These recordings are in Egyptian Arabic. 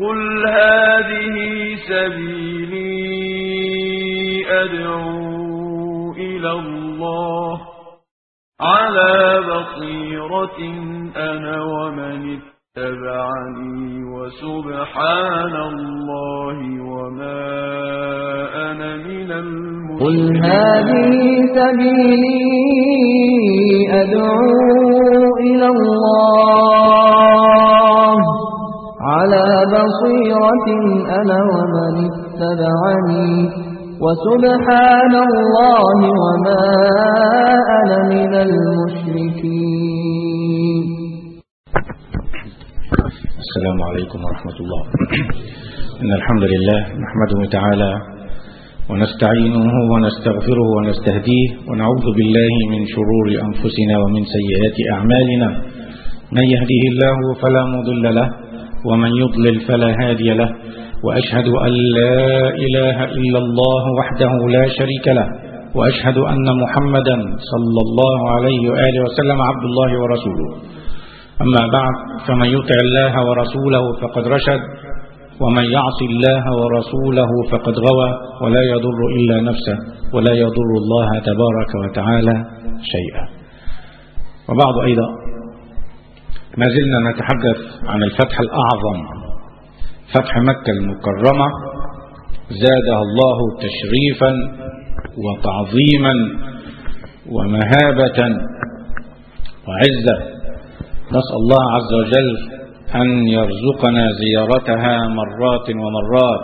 قل هذه سبيلي أدعو إلى الله على بصيرة أنا ومن اتبعني وسبحان الله وما أنا من قل المشركين هذه سبيلي أدعو إلى الله على بصيرة أنا ومن اتبعني وسبحان الله وما أنا من المشركين السلام عليكم ورحمة الله إن الحمد لله نحمده تعالى ونستعينه ونستغفره ونستهديه ونعوذ بالله من شرور أنفسنا ومن سيئات أعمالنا من يهده الله فلا مضل له ومن يضلل فلا هادي له وأشهد أن لا إله إلا الله وحده لا شريك له وأشهد أن محمدا صلى الله عليه وآله وسلم عبد الله ورسوله أما بعد فمن يطع الله ورسوله فقد رشد ومن يعص الله ورسوله فقد غوى ولا يضر إلا نفسه ولا يضر الله تبارك وتعالى شيئا وبعد أيضا ما زلنا نتحدث عن الفتح الأعظم فتح مكة المكرمة زادها الله تشريفا وتعظيما ومهابة وعزة نسأل الله عز وجل أن يرزقنا زيارتها مرات ومرات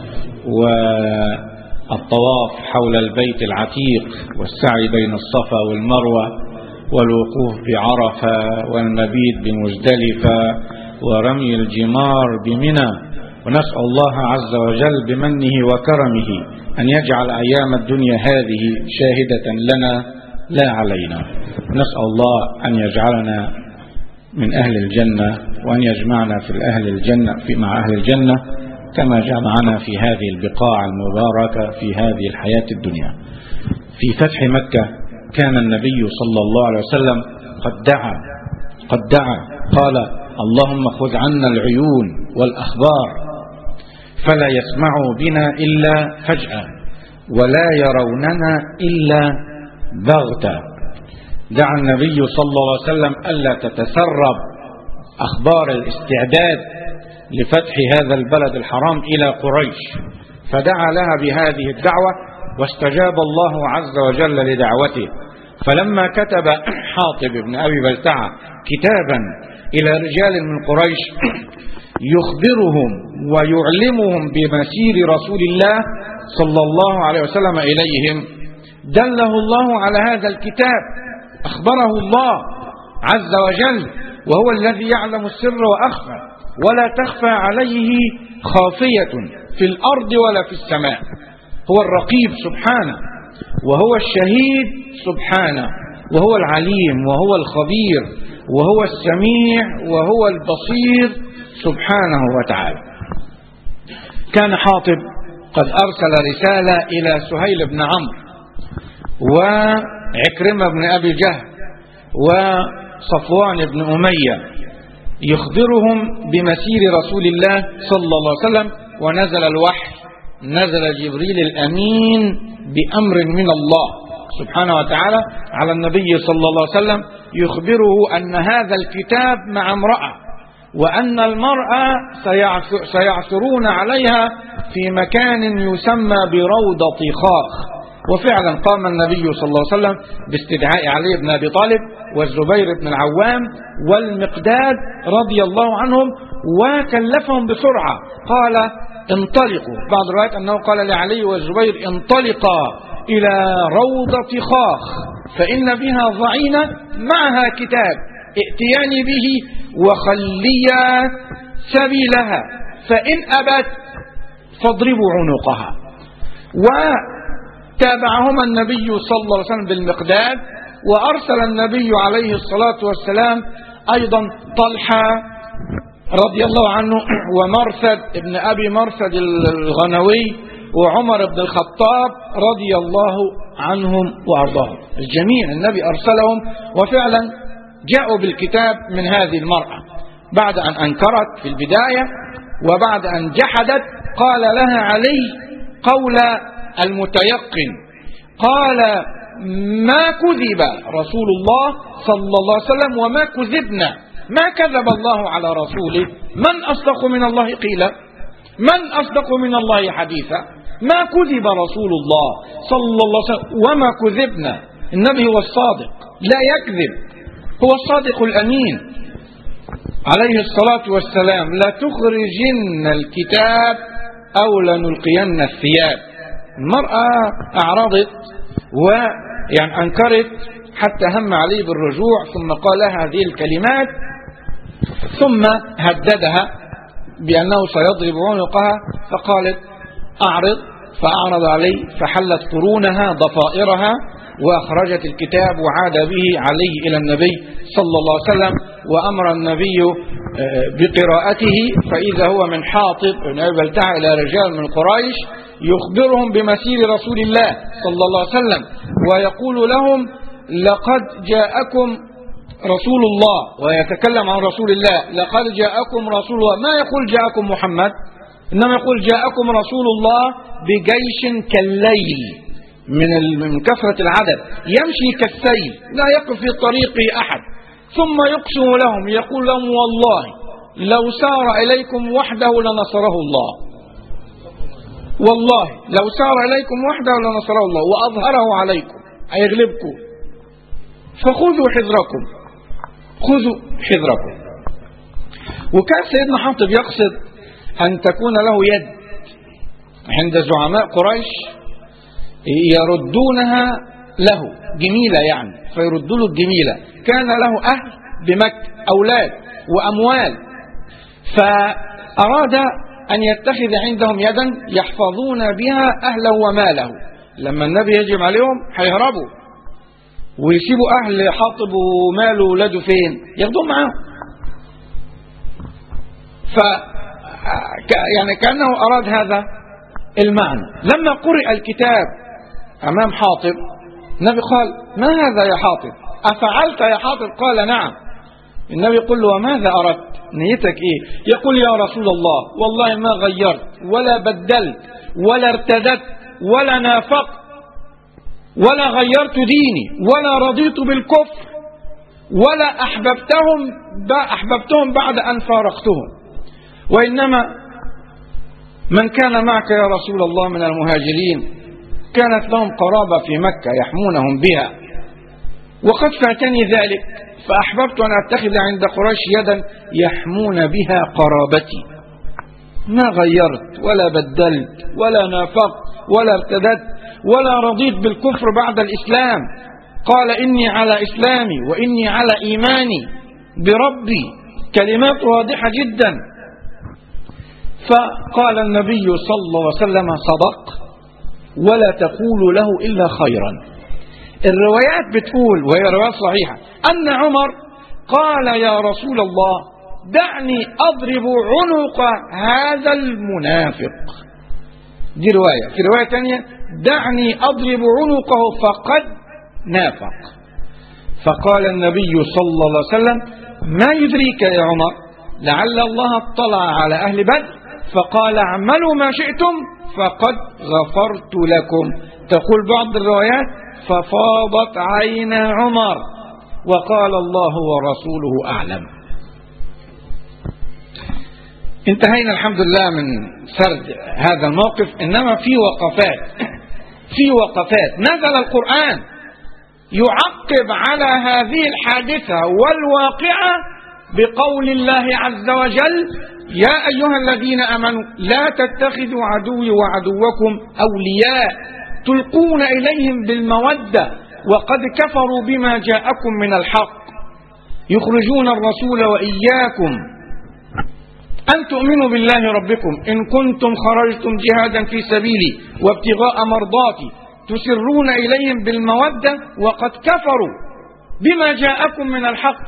والطواف حول البيت العتيق والسعي بين الصفا والمروة والوقوف بعرفة والمبيت بمزدلفة ورمي الجمار بمنى ونسأل الله عز وجل بمنه وكرمه أن يجعل أيام الدنيا هذه شاهدة لنا لا علينا نسأل الله أن يجعلنا من أهل الجنة وأن يجمعنا في أهل الجنة في مع أهل الجنة كما جمعنا في هذه البقاع المباركة في هذه الحياة الدنيا في فتح مكة كان النبي صلى الله عليه وسلم قد دعا قد دعا قال اللهم خذ عنا العيون والأخبار فلا يسمعوا بنا إلا فجأة ولا يروننا إلا بغتة دعا النبي صلى الله عليه وسلم ألا تتسرب أخبار الاستعداد لفتح هذا البلد الحرام إلى قريش فدعا لها بهذه الدعوة واستجاب الله عز وجل لدعوته فلما كتب حاطب بن أبي بلتعة كتابا إلى رجال من قريش يخبرهم ويعلمهم بمسير رسول الله صلى الله عليه وسلم إليهم دله الله على هذا الكتاب أخبره الله عز وجل وهو الذي يعلم السر وأخفى ولا تخفى عليه خافية في الأرض ولا في السماء هو الرقيب سبحانه وهو الشهيد سبحانه وهو العليم وهو الخبير وهو السميع وهو البصير سبحانه وتعالى كان حاطب قد أرسل رسالة إلى سهيل بن عمرو وعكرمة بن أبي جهل وصفوان بن أمية يخبرهم بمسير رسول الله صلى الله عليه وسلم ونزل الوحي نزل جبريل الأمين بأمر من الله سبحانه وتعالى على النبي صلى الله عليه وسلم يخبره أن هذا الكتاب مع امرأة وأن المرأة سيعثر سيعثرون عليها في مكان يسمى بروضة خاخ وفعلا قام النبي صلى الله عليه وسلم باستدعاء علي بن أبي طالب والزبير بن العوام والمقداد رضي الله عنهم وكلفهم بسرعة قال انطلقوا بعض الروايات أنه قال لعلي والزبير انطلقا إلى روضة خاخ فإن بها ضعينة معها كتاب ائتياني به وخليا سبيلها فإن أبت فاضربوا عنقها وتابعهما النبي صلى الله عليه وسلم بالمقداد وأرسل النبي عليه الصلاة والسلام أيضا طلحة رضي الله عنه ومرثد ابن أبي مرثد الغنوي وعمر بن الخطاب رضي الله عنهم وأرضاهم الجميع النبي أرسلهم وفعلا جاءوا بالكتاب من هذه المرأة بعد أن أنكرت في البداية وبعد أن جحدت قال لها علي قول المتيقن قال ما كذب رسول الله صلى الله عليه وسلم وما كذبنا ما كذب الله على رسوله من أصدق من الله قيلا من أصدق من الله حديثا ما كذب رسول الله صلى الله عليه وسلم وما كذبنا النبي هو الصادق لا يكذب هو الصادق الأمين عليه الصلاة والسلام لا تخرجن الكتاب أو لنلقين الثياب المرأة أعرضت ويعني أنكرت حتى هم عليه بالرجوع ثم قال هذه الكلمات ثم هددها بأنه سيضرب عنقها فقالت أعرض فأعرض عليه فحلت قرونها ضفائرها وأخرجت الكتاب وعاد به عليه إلى النبي صلى الله عليه وسلم وأمر النبي بقراءته فإذا هو من حاطب بلتع إلى رجال من قريش يخبرهم بمسير رسول الله صلى الله عليه وسلم ويقول لهم لقد جاءكم رسول الله ويتكلم عن رسول الله لقد جاءكم رسول الله ما يقول جاءكم محمد إنما يقول جاءكم رسول الله بجيش كالليل من من كثرة العدد يمشي كالسيل لا يقف في طريقه أحد ثم يقسم لهم يقول لهم والله لو سار إليكم وحده لنصره الله والله لو سار إليكم وحده لنصره الله وأظهره عليكم هيغلبكم فخذوا حذركم خذوا حذركم وكان سيدنا حاطب يقصد أن تكون له يد عند زعماء قريش يردونها له جميلة يعني فيردوا له الجميلة كان له أهل بمكة أولاد وأموال فأراد أن يتخذ عندهم يدا يحفظون بها أهله وماله لما النبي يجب عليهم هيهربوا ويسيبوا أهل حاطب وماله ولاده فين ياخدوهم معاهم ف يعني كأنه أراد هذا المعنى لما قرئ الكتاب أمام حاطب النبي قال ما هذا يا حاطب أفعلت يا حاطب قال نعم النبي يقول له وماذا أردت نيتك إيه يقول يا رسول الله والله ما غيرت ولا بدلت ولا ارتدت ولا نافقت ولا غيرت ديني ولا رضيت بالكفر ولا أحببتهم أحببتهم بعد أن فارقتهم وإنما من كان معك يا رسول الله من المهاجرين كانت لهم قرابة في مكة يحمونهم بها وقد فاتني ذلك فأحببت أن أتخذ عند قريش يدا يحمون بها قرابتي ما غيرت ولا بدلت ولا نافقت ولا ارتدت ولا رضيت بالكفر بعد الإسلام قال إني على إسلامي وإني على إيماني بربي كلمات واضحة جدا فقال النبي صلى الله عليه وسلم صدق ولا تقول له إلا خيرا الروايات بتقول وهي روايات صحيحة أن عمر قال يا رسول الله دعني أضرب عنق هذا المنافق دي رواية في رواية ثانية دعني أضرب عنقه فقد نافق فقال النبي صلى الله عليه وسلم ما يدريك يا عمر لعل الله اطلع على أهل بدر فقال اعملوا ما شئتم فقد غفرت لكم تقول بعض الروايات ففاضت عين عمر وقال الله ورسوله أعلم انتهينا الحمد لله من سرد هذا الموقف إنما في وقفات في وقفات نزل القرآن يعقب على هذه الحادثة والواقعة بقول الله عز وجل يا أيها الذين أمنوا لا تتخذوا عدوي وعدوكم أولياء تلقون إليهم بالمودة وقد كفروا بما جاءكم من الحق يخرجون الرسول وإياكم أن تؤمنوا بالله ربكم إن كنتم خرجتم جهادا في سبيلي وابتغاء مرضاتي تسرون إليهم بالمودة وقد كفروا بما جاءكم من الحق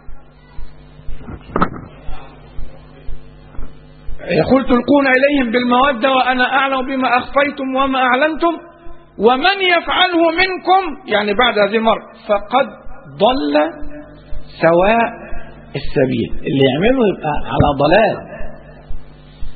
يقول تلقون إليهم بالمودة وأنا أعلم بما أخفيتم وما أعلنتم ومن يفعله منكم يعني بعد هذه المرة فقد ضل سواء السبيل اللي يعمله يبقى على ضلال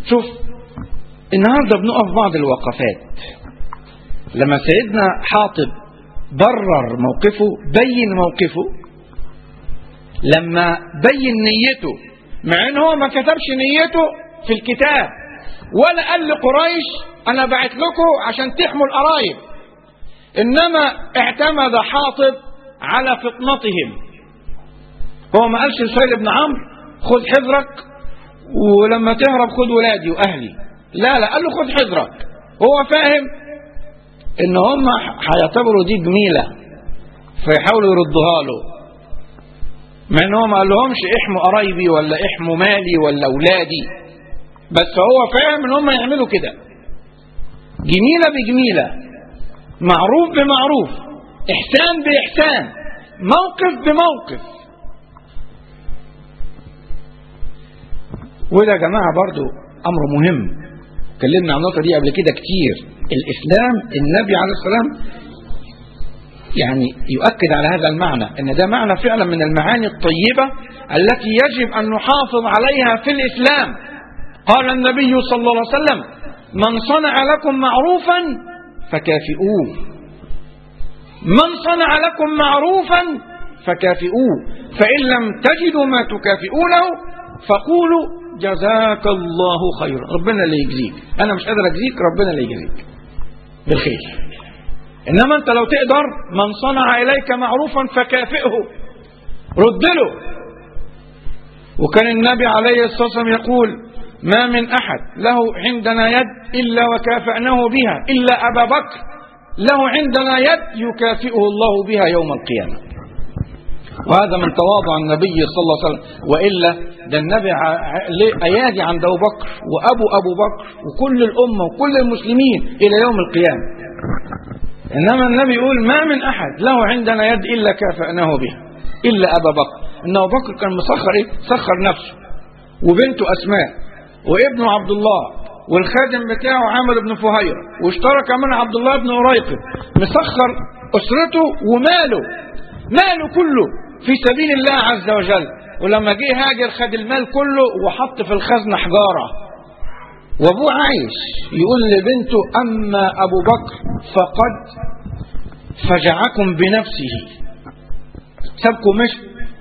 شوف النهارده بنقف بعض الوقفات لما سيدنا حاطب برر موقفه بين موقفه لما بين نيته مع ان هو ما كتبش نيته في الكتاب ولا قال لقريش انا بعت لكم عشان تحموا القرايب انما اعتمد حاطب على فطنتهم هو ما قالش لسهيل بن عمرو خذ حذرك ولما تهرب خذ ولادي واهلي لا لا قال له خذ حذرك هو فاهم ان هم هيعتبروا دي جميله فيحاولوا يردوها له مع ان هو ما قال لهمش احموا قرايبي ولا احموا مالي ولا اولادي بس هو فاهم ان هم يعملوا كده جميله بجميله معروف بمعروف احسان باحسان موقف بموقف وده يا جماعه برضو امر مهم اتكلمنا عن النقطه دي قبل كده كتير الاسلام النبي عليه السلام يعني يؤكد على هذا المعنى ان ده معنى فعلا من المعاني الطيبه التي يجب ان نحافظ عليها في الاسلام قال النبي صلى الله عليه وسلم من صنع لكم معروفا فكافئوه من صنع لكم معروفا فكافئوه فان لم تجدوا ما تكافئونه فقولوا جزاك الله خيرا ربنا اللي يجزيك انا مش قادر اجزيك ربنا اللي يجزيك بالخير انما انت لو تقدر من صنع اليك معروفا فكافئه رد له وكان النبي عليه الصلاه والسلام يقول ما من احد له عندنا يد الا وكافأناه بها الا ابا بكر له عندنا يد يكافئه الله بها يوم القيامه وهذا من تواضع النبي صلى الله عليه وسلم والا ده النبي ايادي عند ابو بكر وابو ابو بكر وكل الامه وكل المسلمين الى يوم القيامه انما النبي يقول ما من احد له عندنا يد الا كافأناه بها الا ابا بكر ان ابو بكر كان مسخر ايه سخر نفسه وبنته اسماء وابنه عبد الله والخادم بتاعه عامر بن فهيرة واشترى كمان عبد الله بن أريقب مسخر أسرته وماله ماله كله في سبيل الله عز وجل ولما جه هاجر خد المال كله وحط في الخزنة حجارة وابوه عايش يقول لبنته أما أبو بكر فقد فجعكم بنفسه سابكم مش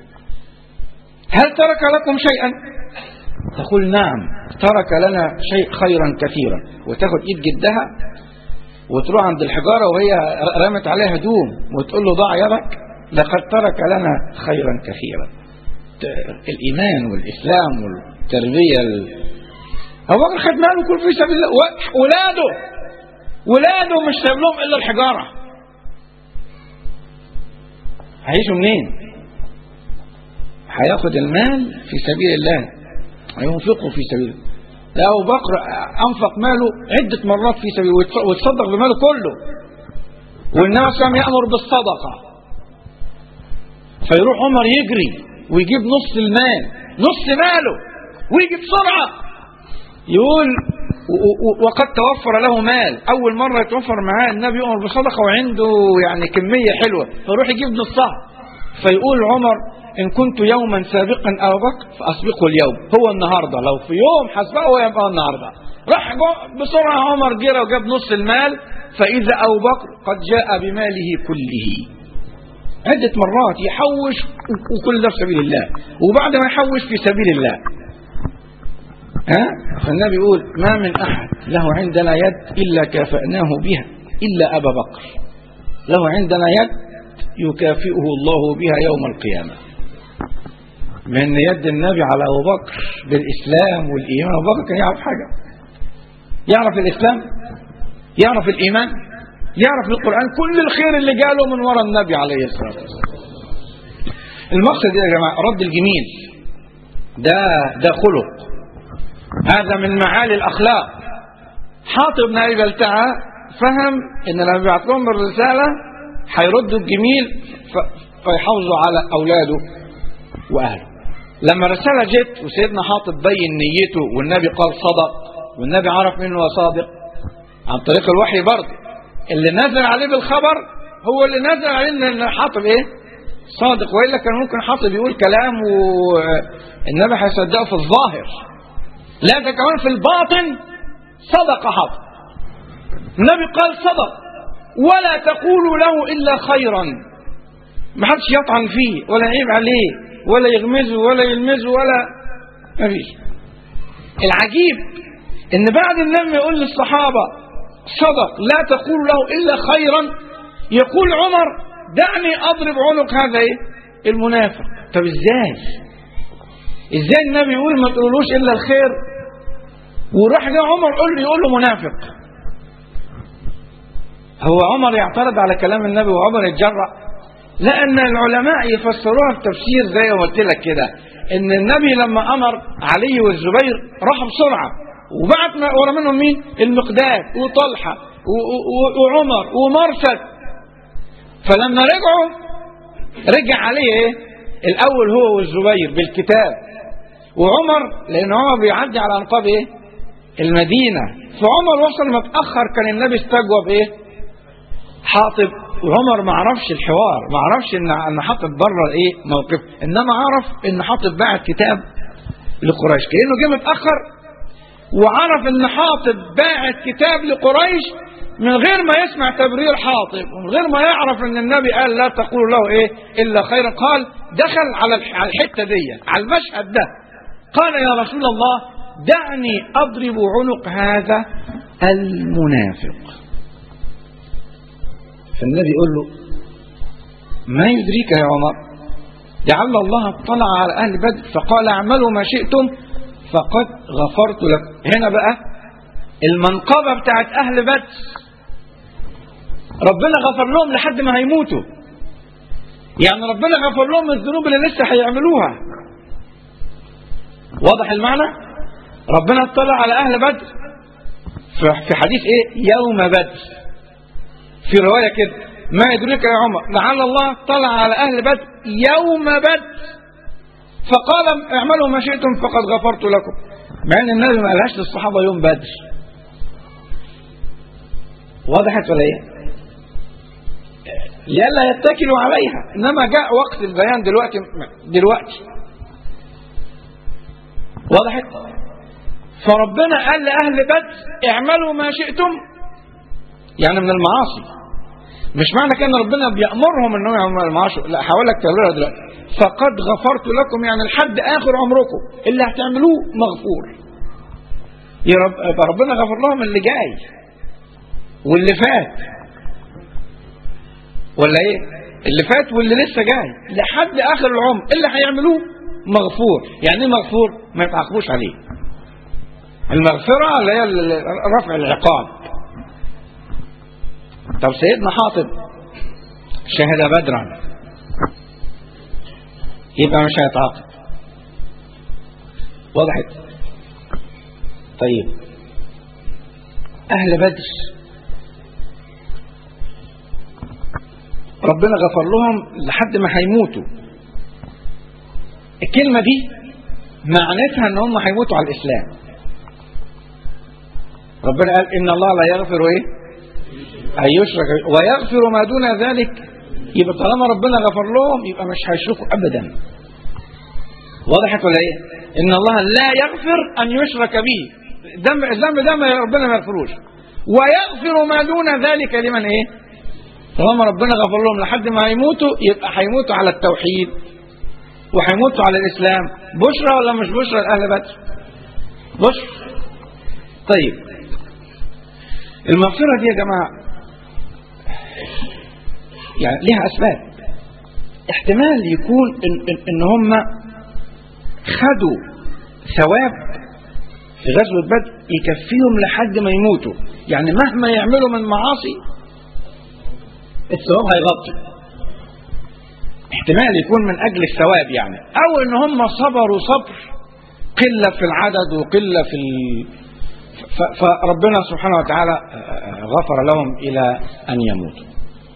هل ترك لكم شيئا تقول نعم ترك لنا شيء خيرا كثيرا وتاخد ايد جدها وتروح عند الحجارة وهي رمت عليها هدوم وتقول له ضع يدك لقد ترك لنا خيرا كثيرا الإيمان والإسلام والتربية ال... أبو بكر خد ماله كل في سبيل الله ولاده ولاده مش سايب لهم إلا الحجارة هيعيشوا منين؟ هياخد المال في سبيل الله هينفقه في سبيل الله ده أبو بكر أنفق ماله عدة مرات في سبيل وتصدق بماله كله والنبي صلى الله عليه وسلم يأمر بالصدقة فيروح عمر يجري ويجيب نص المال نص ماله ويجي بسرعة يقول وقد توفر له مال أول مرة يتوفر معاه النبي يؤمر بصدقة وعنده يعني كمية حلوة فيروح يجيب نصها فيقول عمر إن كنت يوما سابقا أبو بكر فأسبقه اليوم هو النهاردة لو في يوم حسبقه يبقى النهاردة راح بسرعة عمر جرى وجاب نص المال فإذا أبو بكر قد جاء بماله كله عدة مرات يحوش وكل ده في سبيل الله وبعد ما يحوش في سبيل الله ها فالنبي يقول ما من أحد له عندنا يد إلا كافأناه بها إلا أبا بكر له عندنا يد يكافئه الله بها يوم القيامة من يد النبي على أبو بكر بالإسلام والإيمان أبو بكر كان يعرف حاجة يعرف الإسلام يعرف الإيمان يعرف القرآن كل الخير اللي جاله من وراء النبي عليه الصلاة والسلام المقصد يا جماعة رد الجميل ده ده خلق هذا من معالي الأخلاق حاطب بن أبي بلتعة فهم إن لما بيبعت لهم الرسالة هيردوا الجميل فيحافظوا على أولاده وأهله لما الرسالة جت وسيدنا حاطب بين نيته والنبي قال صدق والنبي عرف منه هو صادق عن طريق الوحي برضه اللي نزل عليه بالخبر هو اللي نزل عليه ان حاطب ايه صادق والا كان ممكن حاطب يقول كلام والنبي هيصدقه في الظاهر لا ده كمان في الباطن صدق حق النبي قال صدق ولا تقولوا له إلا خيرا ما حدش يطعن فيه ولا يعيب عليه ولا يغمزه ولا يلمزه ولا ما فيش العجيب ان بعد النبي يقول للصحابة صدق لا تقول له إلا خيرا يقول عمر دعني أضرب عنق هذا إيه؟ المنافق طب ازاي ازاي النبي يقول ما تقولوش إلا الخير وراح جه عمر يقول له يقول له منافق هو عمر يعترض على كلام النبي وعمر يتجرأ لأن العلماء يفسروها بتفسير زي ما قلت لك كده إن النبي لما أمر علي والزبير راحوا بسرعة وبعت ورا منهم مين؟ المقداد وطلحة وعمر ومرثد فلما رجعوا رجع عليه ايه؟ الأول هو والزبير بالكتاب وعمر لأن عمر بيعدي على أنقاض ايه؟ المدينة فعمر وصل متأخر كان النبي استجوب ايه؟ حاطب وعمر ما عرفش الحوار ما عرفش ان ان حاطب بره ايه موقف انما عرف ان حاطب بعت كتاب لقريش كانه جه متاخر وعرف ان حاطب باعت كتاب لقريش من غير ما يسمع تبرير حاطب ومن غير ما يعرف ان النبي قال لا تقول له ايه الا خيرا قال دخل على على الحته دي على المشهد ده قال يا رسول الله دعني اضرب عنق هذا المنافق فالنبي يقول له ما يدريك يا عمر لعل الله اطلع على أهل بدر فقال اعملوا ما شئتم فقد غفرت لكم هنا بقى المنقبة بتاعت أهل بدر ربنا غفر لهم لحد ما هيموتوا يعني ربنا غفر لهم الذنوب اللي لسه هيعملوها واضح المعنى ربنا اطلع على أهل بدر في حديث ايه يوم بدر في رواية كده ما يدريك يا عمر لعل الله طلع على أهل بدر يوم بدر فقال اعملوا ما شئتم فقد غفرت لكم مع ان النبي ما قالهاش للصحابة يوم بدر وضحت ولا ايه لئلا يتكلوا عليها انما جاء وقت البيان دلوقتي دلوقتي وضحت فربنا قال لأهل بدر اعملوا ما شئتم يعني من المعاصي مش معنى كده ان ربنا بيأمرهم انهم يعملوا المعاصي لا هقول لك تبريرها دلوقتي فقد غفرت لكم يعني لحد اخر عمركم اللي هتعملوه مغفور يا رب يبقى ربنا غفر لهم اللي جاي واللي فات ولا ايه اللي فات واللي لسه جاي لحد اخر العمر اللي هيعملوه مغفور يعني ايه مغفور ما يتعاقبوش عليه المغفرة اللي هي رفع العقاب طب سيدنا حاطب شهد بدرا يبقى مش هيتعاقب وضحت طيب اهل بدر ربنا غفر لهم لحد ما هيموتوا الكلمة دي معناتها ان هم هيموتوا على الاسلام ربنا قال ان الله لا يغفر ايه ان يشرك ويغفر ما دون ذلك يبقى طالما ربنا غفر لهم يبقى مش هيشركوا ابدا وضحت ولا ايه ان الله لا يغفر ان يشرك به الذنب الذنب ده ما ربنا ما يغفروش ويغفر ما دون ذلك لمن ايه طالما ربنا غفر لهم لحد ما هيموتوا يبقى هيموتوا على التوحيد وهيموتوا على الاسلام بشرى ولا مش بشرى لاهل بدر بشرى طيب المغفرة دي يا جماعة يعني لها أسباب احتمال يكون إن, إن, إن هم خدوا ثواب في غزوة بدر يكفيهم لحد ما يموتوا يعني مهما يعملوا من معاصي الثواب هيغطي احتمال يكون من أجل الثواب يعني أو إن هم صبروا صبر قلة في العدد وقلة في فربنا سبحانه وتعالى غفر لهم إلى أن يموتوا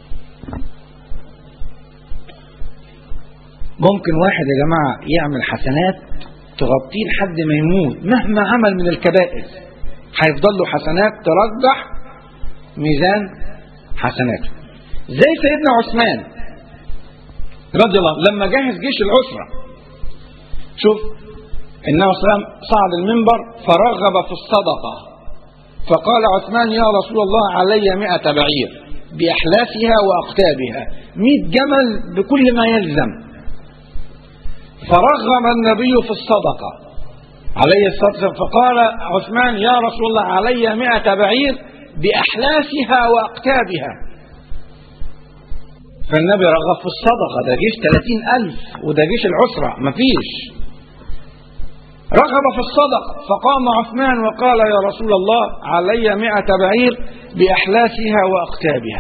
ممكن واحد يا جماعة يعمل حسنات تغطيه لحد ما يموت مهما عمل من الكبائر هيفضل له حسنات ترجح ميزان حسناته زي سيدنا عثمان رضي الله لما جهز جيش العسرة شوف النبي صلى الله عليه وسلم صعد المنبر فرغب في الصدقة فقال عثمان يا رسول الله علي مئة بعير بأحلافها وأقتابها مئة جمل بكل ما يلزم فرغب النبي في الصدقة عليه الصلاة والسلام فقال عثمان يا رسول الله علي مئة بعير بأحلافها وأقتابها فالنبي رغب في الصدقة ده جيش 30 ألف وده جيش العسرة مفيش رغب في الصدقة فقام عثمان وقال يا رسول الله علي مئة بعير بأحلافها وأقتابها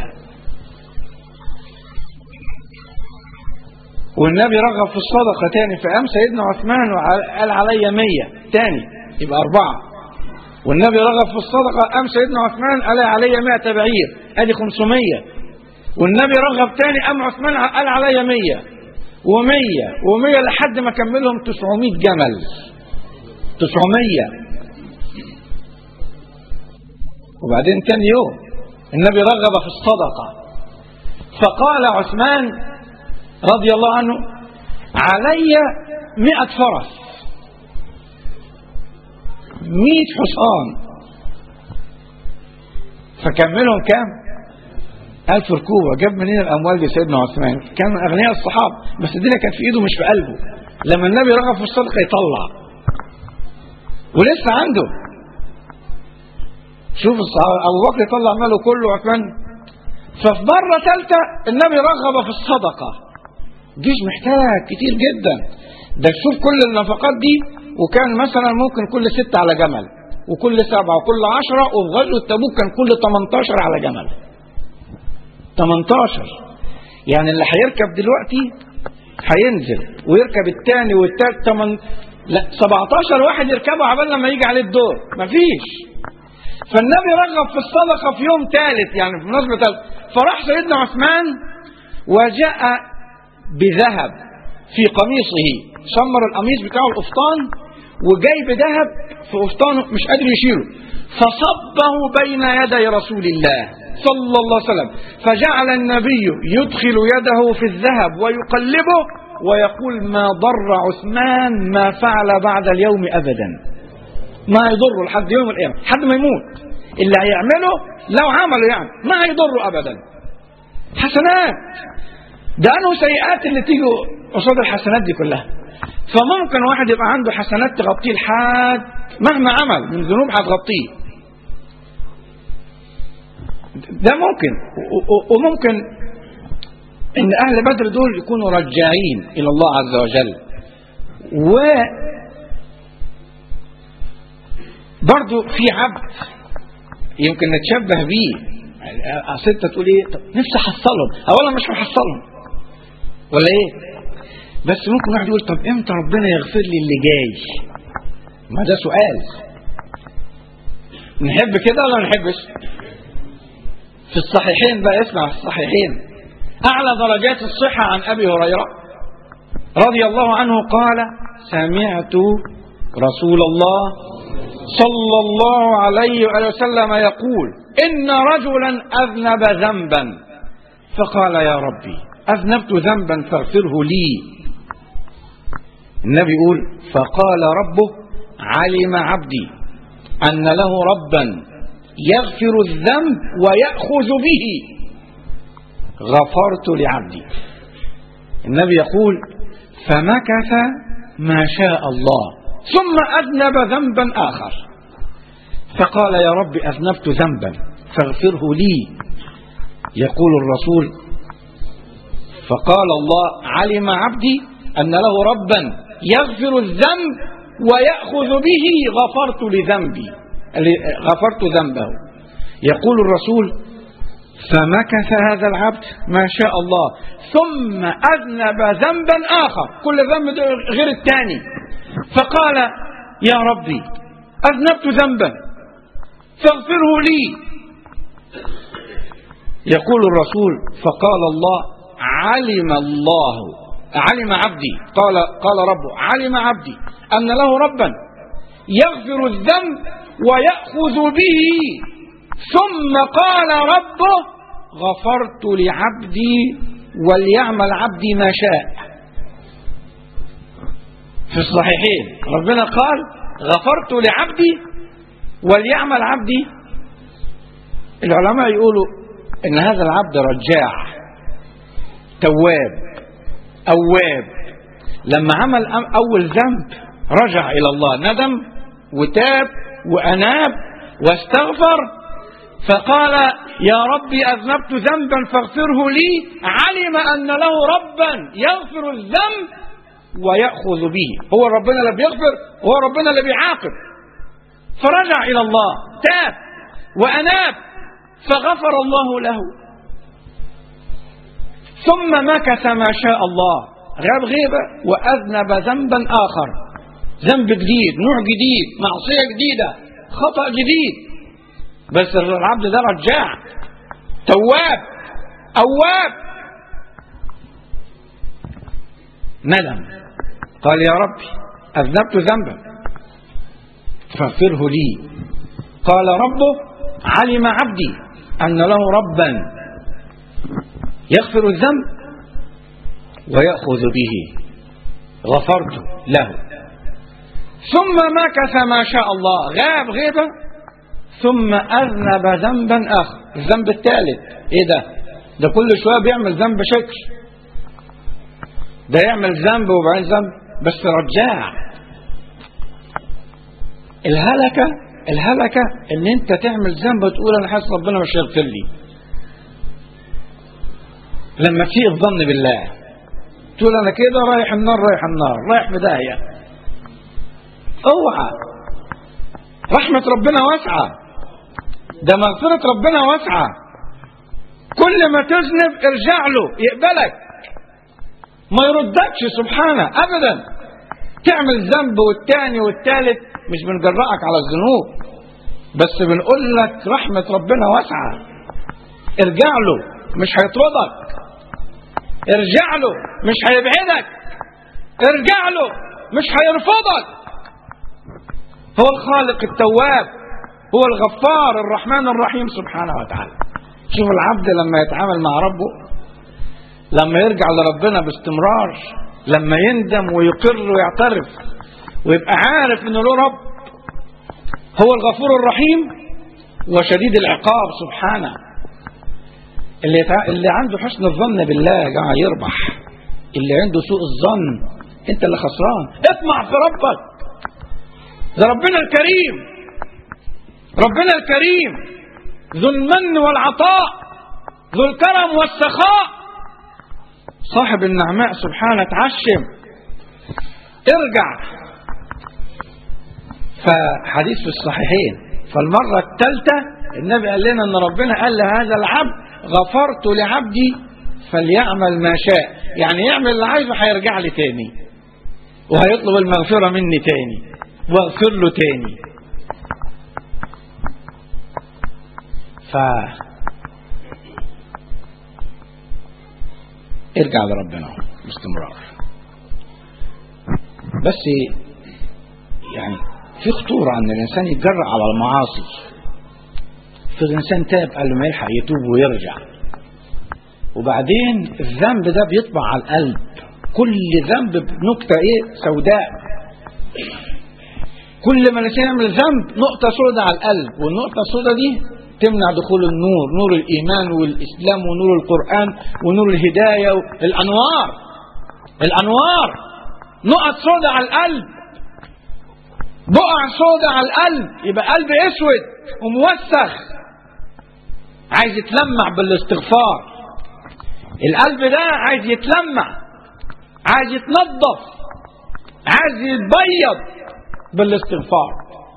والنبي رغب في الصدقة تاني فقام سيدنا عثمان وقال علي مية تاني يبقى أربعة والنبي رغب في الصدقة قام سيدنا عثمان قال علي مئة بعير ادي 500 والنبي رغب تاني قام عثمان قال علي مية ومية ومية لحد ما كملهم 900 جمل 900 وبعدين تاني يوم النبي رغب في الصدقة فقال عثمان رضي الله عنه علي مئة فرس مئة حصان فكملهم كام ألف ركوبة جاب منين الأموال دي سيدنا عثمان كان أغنياء الصحابة بس الدنيا كانت في إيده مش في قلبه لما النبي رغب في الصدقة يطلع ولسه عنده شوف الصحابة أبو بكر يطلع ماله كله عثمان ففي مرة ثالثة النبي رغب في الصدقة جيش محتاج كتير جدا ده شوف كل النفقات دي وكان مثلا ممكن كل ستة على جمل وكل سبعة وكل عشرة وفي غزوة تبوك كان كل 18 على جمل 18 يعني اللي هيركب دلوقتي هينزل ويركب الثاني والثالث 8 لا 17 واحد يركبوا عبال لما يجي عليه الدور مفيش فالنبي رغب في الصدقة في يوم ثالث يعني في مناسبة ثالث فراح سيدنا عثمان وجاء بذهب في قميصه شمر القميص بتاعه القفطان وجايب ذهب في قفطانه مش قادر يشيله فصبه بين يدي رسول الله صلى الله عليه وسلم فجعل النبي يدخل يده في الذهب ويقلبه ويقول ما ضر عثمان ما فعل بعد اليوم ابدا ما يضره لحد يوم القيامه لحد ما يموت اللي هيعمله لو عمله يعني ما هيضره ابدا حسنات ده انه سيئات اللي تيجي قصاد الحسنات دي كلها فممكن واحد يبقى عنده حسنات تغطيه لحد مهما عمل من ذنوب هتغطيه ده ممكن وممكن ان اهل بدر دول يكونوا رجاعين الى الله عز وجل و برضو في عبد يمكن نتشبه بيه اصل انت تقول ايه طب نفسي احصلهم اولا مش محصلهم ولا ايه بس ممكن واحد يقول طب امتى ربنا يغفر لي اللي جاي ما ده سؤال نحب كده ولا ما نحبش في الصحيحين بقى اسمع في الصحيحين اعلى درجات الصحه عن ابي هريره رضي الله عنه قال سمعت رسول الله صلى الله عليه وآله وسلم يقول إن رجلا أذنب ذنبا فقال يا ربي أذنبت ذنبا فاغفره لي النبي يقول فقال ربه علم عبدي أن له ربا يغفر الذنب ويأخذ به غفرت لعبدي النبي يقول فمكث ما شاء الله ثم أذنب ذنبا آخر فقال يا رب أذنبت ذنبا فاغفره لي يقول الرسول فقال الله علم عبدي أن له ربا يغفر الذنب ويأخذ به غفرت لذنبي غفرت ذنبه يقول الرسول فمكث هذا العبد ما شاء الله ثم أذنب ذنبا آخر كل ذنب غير الثاني فقال يا ربي أذنبت ذنبا فاغفره لي يقول الرسول فقال الله علم الله علم عبدي قال قال ربه علم عبدي أن له ربا يغفر الذنب ويأخذ به ثم قال ربه غفرت لعبدي وليعمل عبدي ما شاء في الصحيحين ربنا قال غفرت لعبدي وليعمل عبدي العلماء يقولوا ان هذا العبد رجاع تواب اواب لما عمل أم- اول ذنب رجع الى الله ندم وتاب واناب واستغفر فقال يا ربي اذنبت ذنبا فاغفره لي علم ان له ربا يغفر الذنب ويأخذ به هو ربنا اللي بيغفر هو ربنا اللي بيعاقب فرجع إلى الله تاب وأناب فغفر الله له ثم مكث ما شاء الله غاب غيبة وأذنب ذنبا آخر ذنب جديد نوع جديد معصية جديدة خطأ جديد بس العبد ده رجاع تواب أواب ندم قال يا ربي أذنبت ذنبا فاغفره لي قال ربه علم عبدي أن له ربا يغفر الذنب ويأخذ به غفرت له ثم مكث ما شاء الله غاب غيبة ثم أذنب ذنبا آخر الذنب الثالث إيه ده ده كل شوية بيعمل ذنب شكل ده يعمل ذنب وبعدين ذنب بس رجاع الهلكة الهلكة ان انت تعمل ذنب وتقول انا حاسس ربنا مش هيغفر لي لما تسيء الظن بالله تقول انا كده رايح النار رايح النار رايح في داهيه اوعى رحمة ربنا واسعة ده مغفرة ربنا واسعة كل ما تذنب ارجع له يقبلك ما يردكش سبحانه ابدا تعمل ذنب والتاني والتالت مش بنجرأك على الذنوب بس بنقول لك رحمة ربنا واسعة ارجع له مش هيطردك ارجع له مش هيبعدك ارجع له مش هيرفضك هو الخالق التواب هو الغفار الرحمن الرحيم سبحانه وتعالى شوف العبد لما يتعامل مع ربه لما يرجع لربنا باستمرار لما يندم ويقر ويعترف ويبقى عارف انه له رب هو الغفور الرحيم وشديد العقاب سبحانه اللي يتع... اللي عنده حسن الظن بالله يا جماعه يربح اللي عنده سوء الظن انت اللي خسران اطمع في ربك ده ربنا الكريم ربنا الكريم ذو المن والعطاء ذو الكرم والسخاء صاحب النعماء سبحانه تعشم ارجع فحديث في الصحيحين فالمرة الثالثة النبي قال لنا ان ربنا قال لهذا العبد غفرت لعبدي فليعمل ما شاء يعني يعمل اللي عايزه هيرجع لي تاني وهيطلب المغفرة مني تاني واغفر له تاني ف ارجع لربنا باستمرار بس يعني في خطورة أن الإنسان يتجرأ على المعاصي في الإنسان تاب قبل ما يلحق يتوب ويرجع وبعدين الذنب ده بيطبع على القلب كل ذنب بنكتة إيه سوداء كل ما الإنسان يعمل ذنب نقطة سوداء على القلب والنقطة السوداء دي تمنع دخول النور نور الإيمان والإسلام ونور القرآن ونور الهداية الأنوار الأنوار نقط سوداء على القلب بقع سوداء على القلب يبقى قلب اسود وموسخ عايز يتلمع بالاستغفار القلب ده عايز يتلمع عايز يتنظف عايز يتبيض بالاستغفار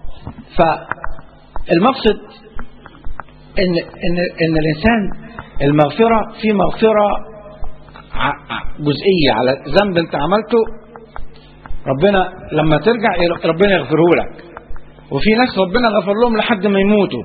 فالمقصد ان ان ان الانسان المغفره في مغفره جزئيه على ذنب انت عملته ربنا لما ترجع ربنا يغفره لك وفي ناس ربنا غفر لهم لحد ما يموتوا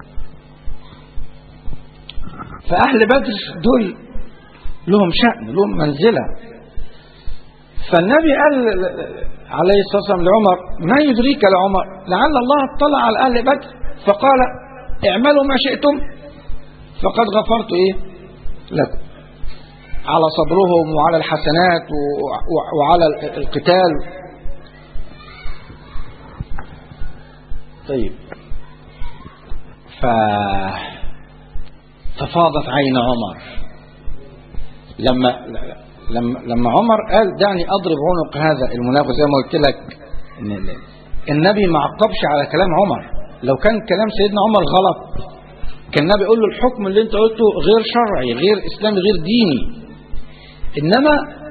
فأهل بدر دول لهم شأن لهم منزلة فالنبي قال عليه الصلاة والسلام لعمر ما يدريك لعمر لعل الله اطلع على أهل بدر فقال اعملوا ما شئتم فقد غفرت ايه لكم على صبرهم وعلى الحسنات وعلى القتال طيب ف ففاضت عين عمر لما لما لما عمر قال دعني اضرب عنق هذا المنافق زي ما قلت لك ان ال- النبي ما عقبش على كلام عمر لو كان كلام سيدنا عمر غلط كان النبي يقول له الحكم اللي انت قلته غير شرعي غير اسلامي غير ديني انما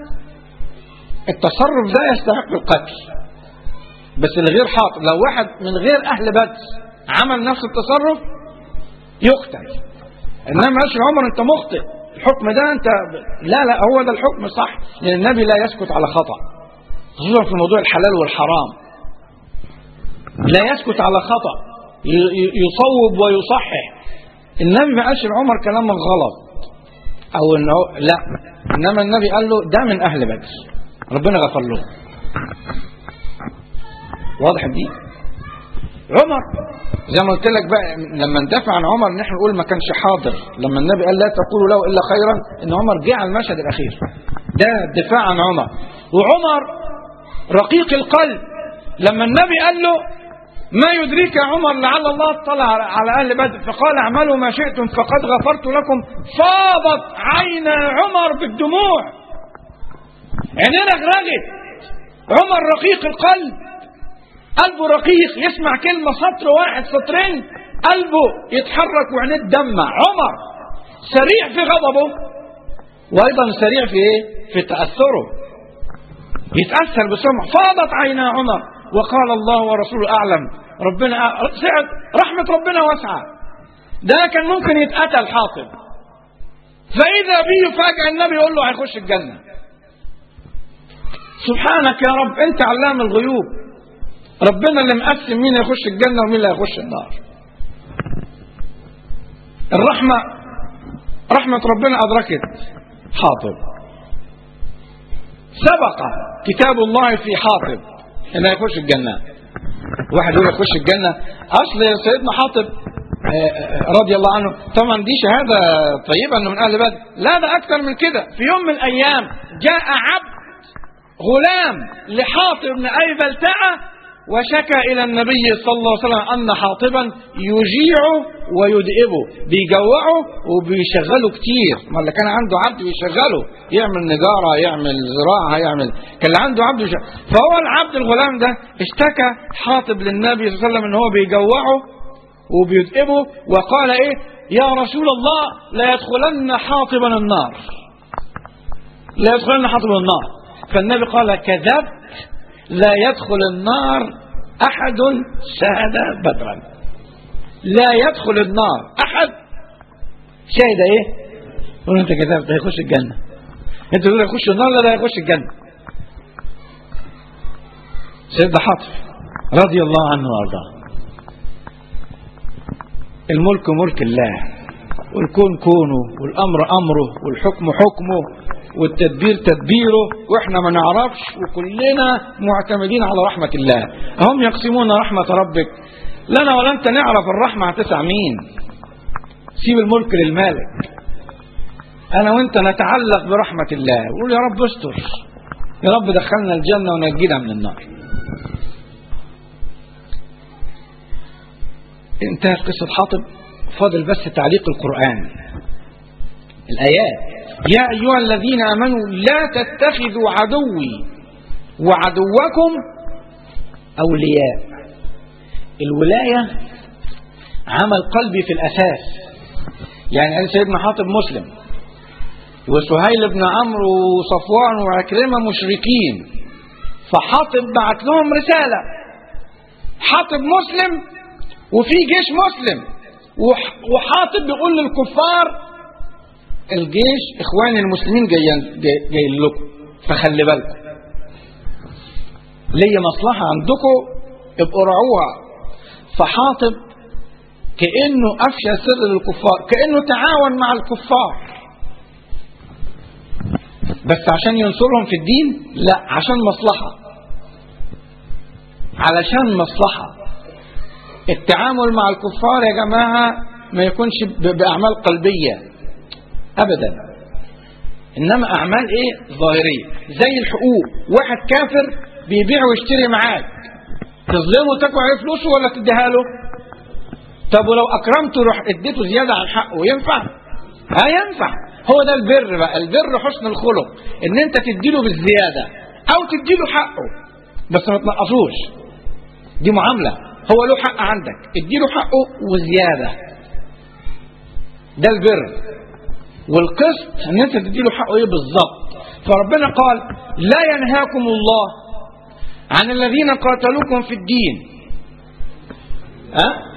التصرف ده يستحق القتل بس الغير حاط لو واحد من غير اهل بدر عمل نفس التصرف يقتل انما قالش عمر انت مخطئ الحكم ده انت لا لا هو ده الحكم صح لان النبي لا يسكت على خطأ خصوصا في موضوع الحلال والحرام لا يسكت على خطأ ي- ي- يصوب ويصحح النبي ما قالش لعمر كلام غلط او انه لا انما النبي قال له ده من اهل بدر ربنا غفر له واضح دي عمر زي ما قلت لك بقى لما ندافع عن عمر ان احنا نقول ما كانش حاضر لما النبي قال لا تقولوا له الا خيرا ان عمر جه على المشهد الاخير ده الدفاع عن عمر وعمر رقيق القلب لما النبي قال له ما يدريك يا عمر لعل الله اطلع على اهل بدر فقال اعملوا ما شئتم فقد غفرت لكم فاضت عين عمر بالدموع عينينا غرقت عمر رقيق القلب قلبه رقيق يسمع كلمة سطر واحد سطرين قلبه يتحرك وعينيه تدمع عمر سريع في غضبه وأيضا سريع في إيه؟ في تأثره يتأثر بسرعة فاضت عينا عمر وقال الله ورسوله أعلم ربنا أع- سعد رحمة ربنا واسعة ده كان ممكن يتقتل حاطب فإذا به فجأة النبي يقول له هيخش الجنة سبحانك يا رب أنت علام الغيوب ربنا اللي مقسم مين يخش الجنة ومين اللي هيخش النار الرحمة رحمة ربنا أدركت حاطب سبق كتاب الله في حاطب انه يخش الجنة واحد يقول يخش الجنة اصل سيدنا حاطب آه، آه، رضي الله عنه طبعا دي شهادة طيبة انه من اهل بدر لا ده اكثر من كده في يوم من الايام جاء عبد غلام لحاطب بن ابي بلتعه وشكى الى النبي صلى الله عليه وسلم ان حاطبا يجيعه ويدئبه بيجوعه وبيشغله كتير ما اللي كان عنده عبد بيشغله يعمل نجاره يعمل زراعه يعمل كان اللي عنده عبد يشغل. فهو العبد الغلام ده اشتكى حاطب للنبي صلى الله عليه وسلم ان هو بيجوعه وبيدئبه وقال ايه يا رسول الله لا يدخلن حاطبا النار لا يدخلن حاطبا النار فالنبي قال كذبت لا يدخل النار أحد شهد بدرا لا يدخل النار أحد شهد إيه يقول أنت كذبت هيخش الجنة أنت تقول يخش النار لا لا يخش الجنة سيدنا حاطف رضي الله عنه وارضاه الملك ملك الله والكون كونه والامر امره والحكم حكمه والتدبير تدبيره واحنا ما نعرفش وكلنا معتمدين على رحمه الله هم يقسمون رحمه ربك لنا ولا انت نعرف الرحمه هتسع مين سيب الملك للمالك انا وانت نتعلق برحمه الله وقول يا رب استر يا رب دخلنا الجنه ونجينا من النار انتهت قصة حاطب فاضل بس تعليق القرآن الآيات يا أيها الذين آمنوا لا تتخذوا عدوي وعدوكم أولياء الولاية عمل قلبي في الأساس يعني قال سيدنا حاطب مسلم وسهيل بن عمرو وصفوان وعكرمة مشركين فحاطب بعت لهم رسالة حاطب مسلم وفي جيش مسلم وح- وحاطب بيقول للكفار الجيش اخواني المسلمين جايين جاي, جاي لكم فخلي بالكم ليا مصلحة عندكم ابقوا رعوها فحاطب كأنه أفشى سر للكفار كأنه تعاون مع الكفار بس عشان ينصرهم في الدين لا عشان مصلحة علشان مصلحة التعامل مع الكفار يا جماعة ما يكونش ب- بأعمال قلبية أبدا إنما أعمال إيه ظاهرية زي الحقوق واحد كافر بيبيع ويشتري معاك تظلمه تاكل عليه فلوسه ولا تديها له طب ولو اكرمته روح اديته زياده عن حقه ينفع ها ينفع هو ده البر بقى البر حسن الخلق ان انت تديله بالزياده او تديله حقه بس ما تنقصوش دي معامله هو له حق عندك اديله حقه وزياده ده البر والقسط ان انت تديله حقه ايه بالظبط فربنا قال لا ينهاكم الله عن الذين قاتلوكم في الدين أه؟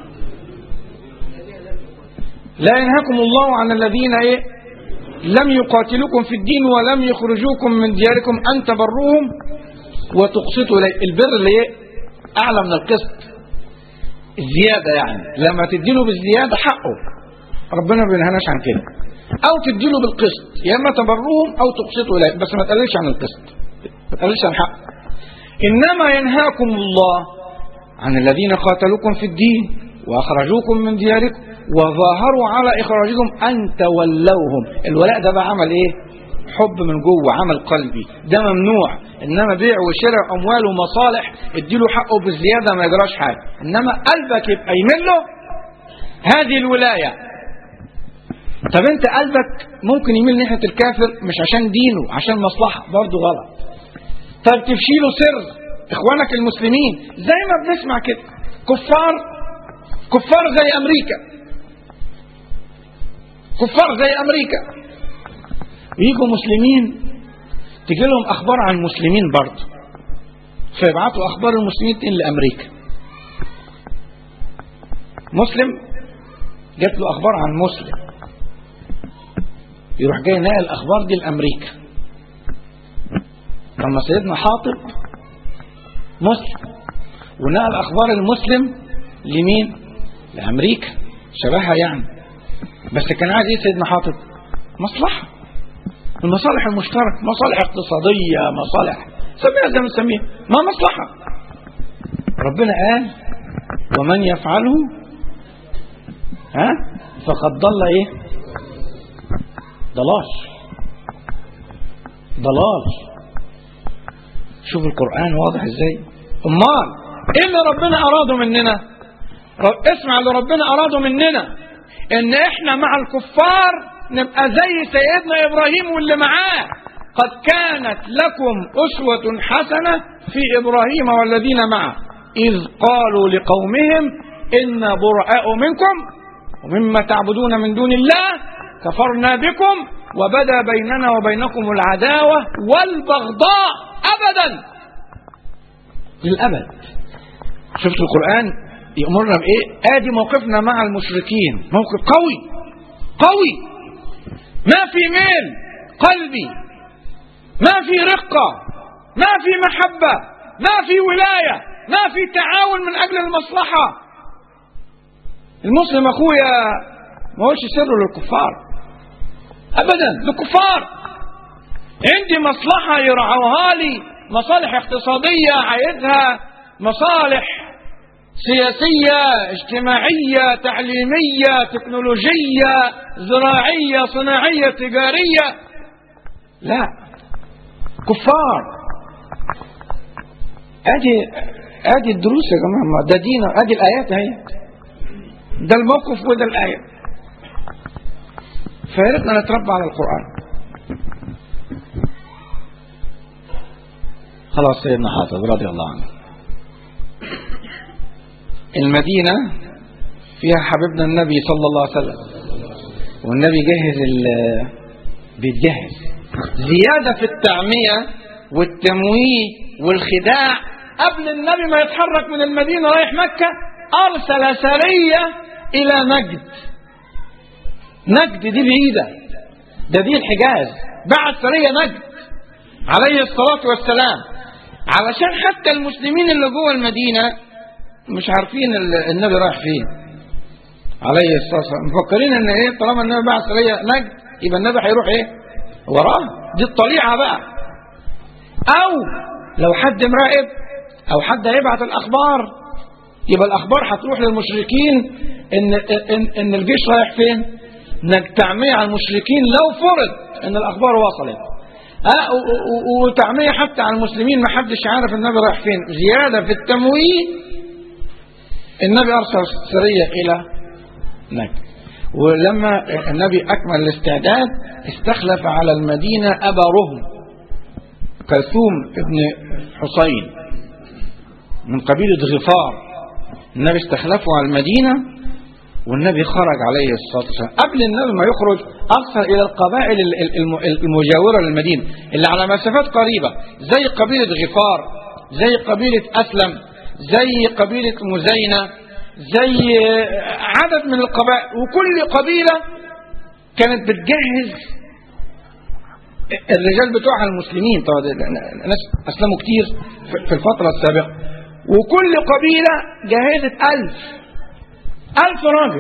لا ينهاكم الله عن الذين إيه؟ لم يقاتلوكم في الدين ولم يخرجوكم من دياركم أن تبروهم وتقسطوا إليه البر اللي إيه؟ أعلى من القسط الزيادة يعني لما تديله بالزيادة حقه ربنا ما بينهناش عن كده أو تديله بالقسط يا إما تبروهم أو تقسطوا إليه بس ما تقللش عن القسط ما تقللش عن حقه إنما ينهاكم الله عن الذين قاتلوكم في الدين وأخرجوكم من دياركم وظاهروا على إخراجكم أن تولوهم الولاء ده بقى عمل إيه حب من جوه عمل قلبي ده ممنوع إنما بيع وشراء أموال ومصالح اديله حقه بالزيادة ما يجراش حاجة إنما قلبك يبقى يميل له هذه الولاية طب انت قلبك ممكن يميل ناحية الكافر مش عشان دينه عشان مصلحة برضه غلط طب تفشيله سر اخوانك المسلمين زي ما بنسمع كده كفار كفار زي امريكا كفار زي امريكا يجوا مسلمين تجي لهم اخبار عن المسلمين برضه فيبعتوا اخبار المسلمين لامريكا مسلم جات له اخبار عن مسلم يروح جاي نقل الاخبار دي لامريكا لما سيدنا حاطب مسلم ونقل اخبار المسلم لمين لامريكا شبهها يعني بس كان عايز ايه سيدنا حاطب مصلحه المصالح المشتركه مصالح اقتصاديه مصالح سميها زي ما نسميها ما مصلحه ربنا قال ومن يفعله ها فقد ضل ايه ضلال ضلال شوف القرآن واضح ازاي امال ايه اللي ربنا اراده مننا رب اسمع اللي ربنا اراده مننا ان احنا مع الكفار نبقى زي سيدنا ابراهيم واللي معاه قد كانت لكم اسوة حسنة في ابراهيم والذين معه اذ قالوا لقومهم انا براء منكم ومما تعبدون من دون الله كفرنا بكم وبدا بيننا وبينكم العداوة والبغضاء أبدا للأبد شفت القرآن يأمرنا بإيه آدي موقفنا مع المشركين موقف قوي قوي ما في ميل قلبي ما في رقة ما في محبة ما في ولاية ما في تعاون من أجل المصلحة المسلم أخويا ما هوش سر للكفار ابدا لكفار عندي مصلحة يرعوها لي مصالح اقتصادية عايزها مصالح سياسية اجتماعية تعليمية تكنولوجية زراعية صناعية تجارية لا كفار ادي ادي الدروس يا جماعة ده دين ادي الايات اهي ده الموقف وده الايه فياريتنا نتربى على القرآن خلاص سيدنا حافظ رضي الله عنه المدينة فيها حبيبنا النبي صلى الله عليه وسلم والنبي جهز بيتجهز زيادة في التعمية والتمويه والخداع قبل النبي ما يتحرك من المدينة رايح مكة أرسل سرية إلى نجد نجد دي بعيدة ده دي الحجاز بعد سرية نجد عليه الصلاة والسلام علشان حتى المسلمين اللي جوه المدينة مش عارفين النبي رايح فين عليه الصلاة والسلام مفكرين ان ايه طالما النبي بعد سرية نجد يبقى النبي هيروح ايه وراه دي الطليعة بقى او لو حد مراقب او حد هيبعت الاخبار يبقى الاخبار هتروح للمشركين ان ان, إن الجيش رايح فين نجتمع على المشركين لو فرض ان الاخبار وصلت آه و- و- وتعمية حتى على المسلمين ما حدش عارف النبي رايح فين زيادة في التمويه النبي أرسل سرية إلى نجد ولما النبي أكمل الاستعداد استخلف على المدينة أبا رهم كلثوم ابن حسين من قبيلة غفار النبي استخلفه على المدينة والنبي خرج عليه الصلاة والسلام قبل النبي ما يخرج أرسل إلى القبائل ال- ال- الم- المجاورة للمدينة اللي على مسافات قريبة زي قبيلة غفار زي قبيلة أسلم زي قبيلة مزينة زي عدد من القبائل وكل قبيلة كانت بتجهز الرجال بتوعها المسلمين طبعا الناس أسلموا كتير في- في الفترة السابقة وكل قبيلة جهزت ألف ألف راجل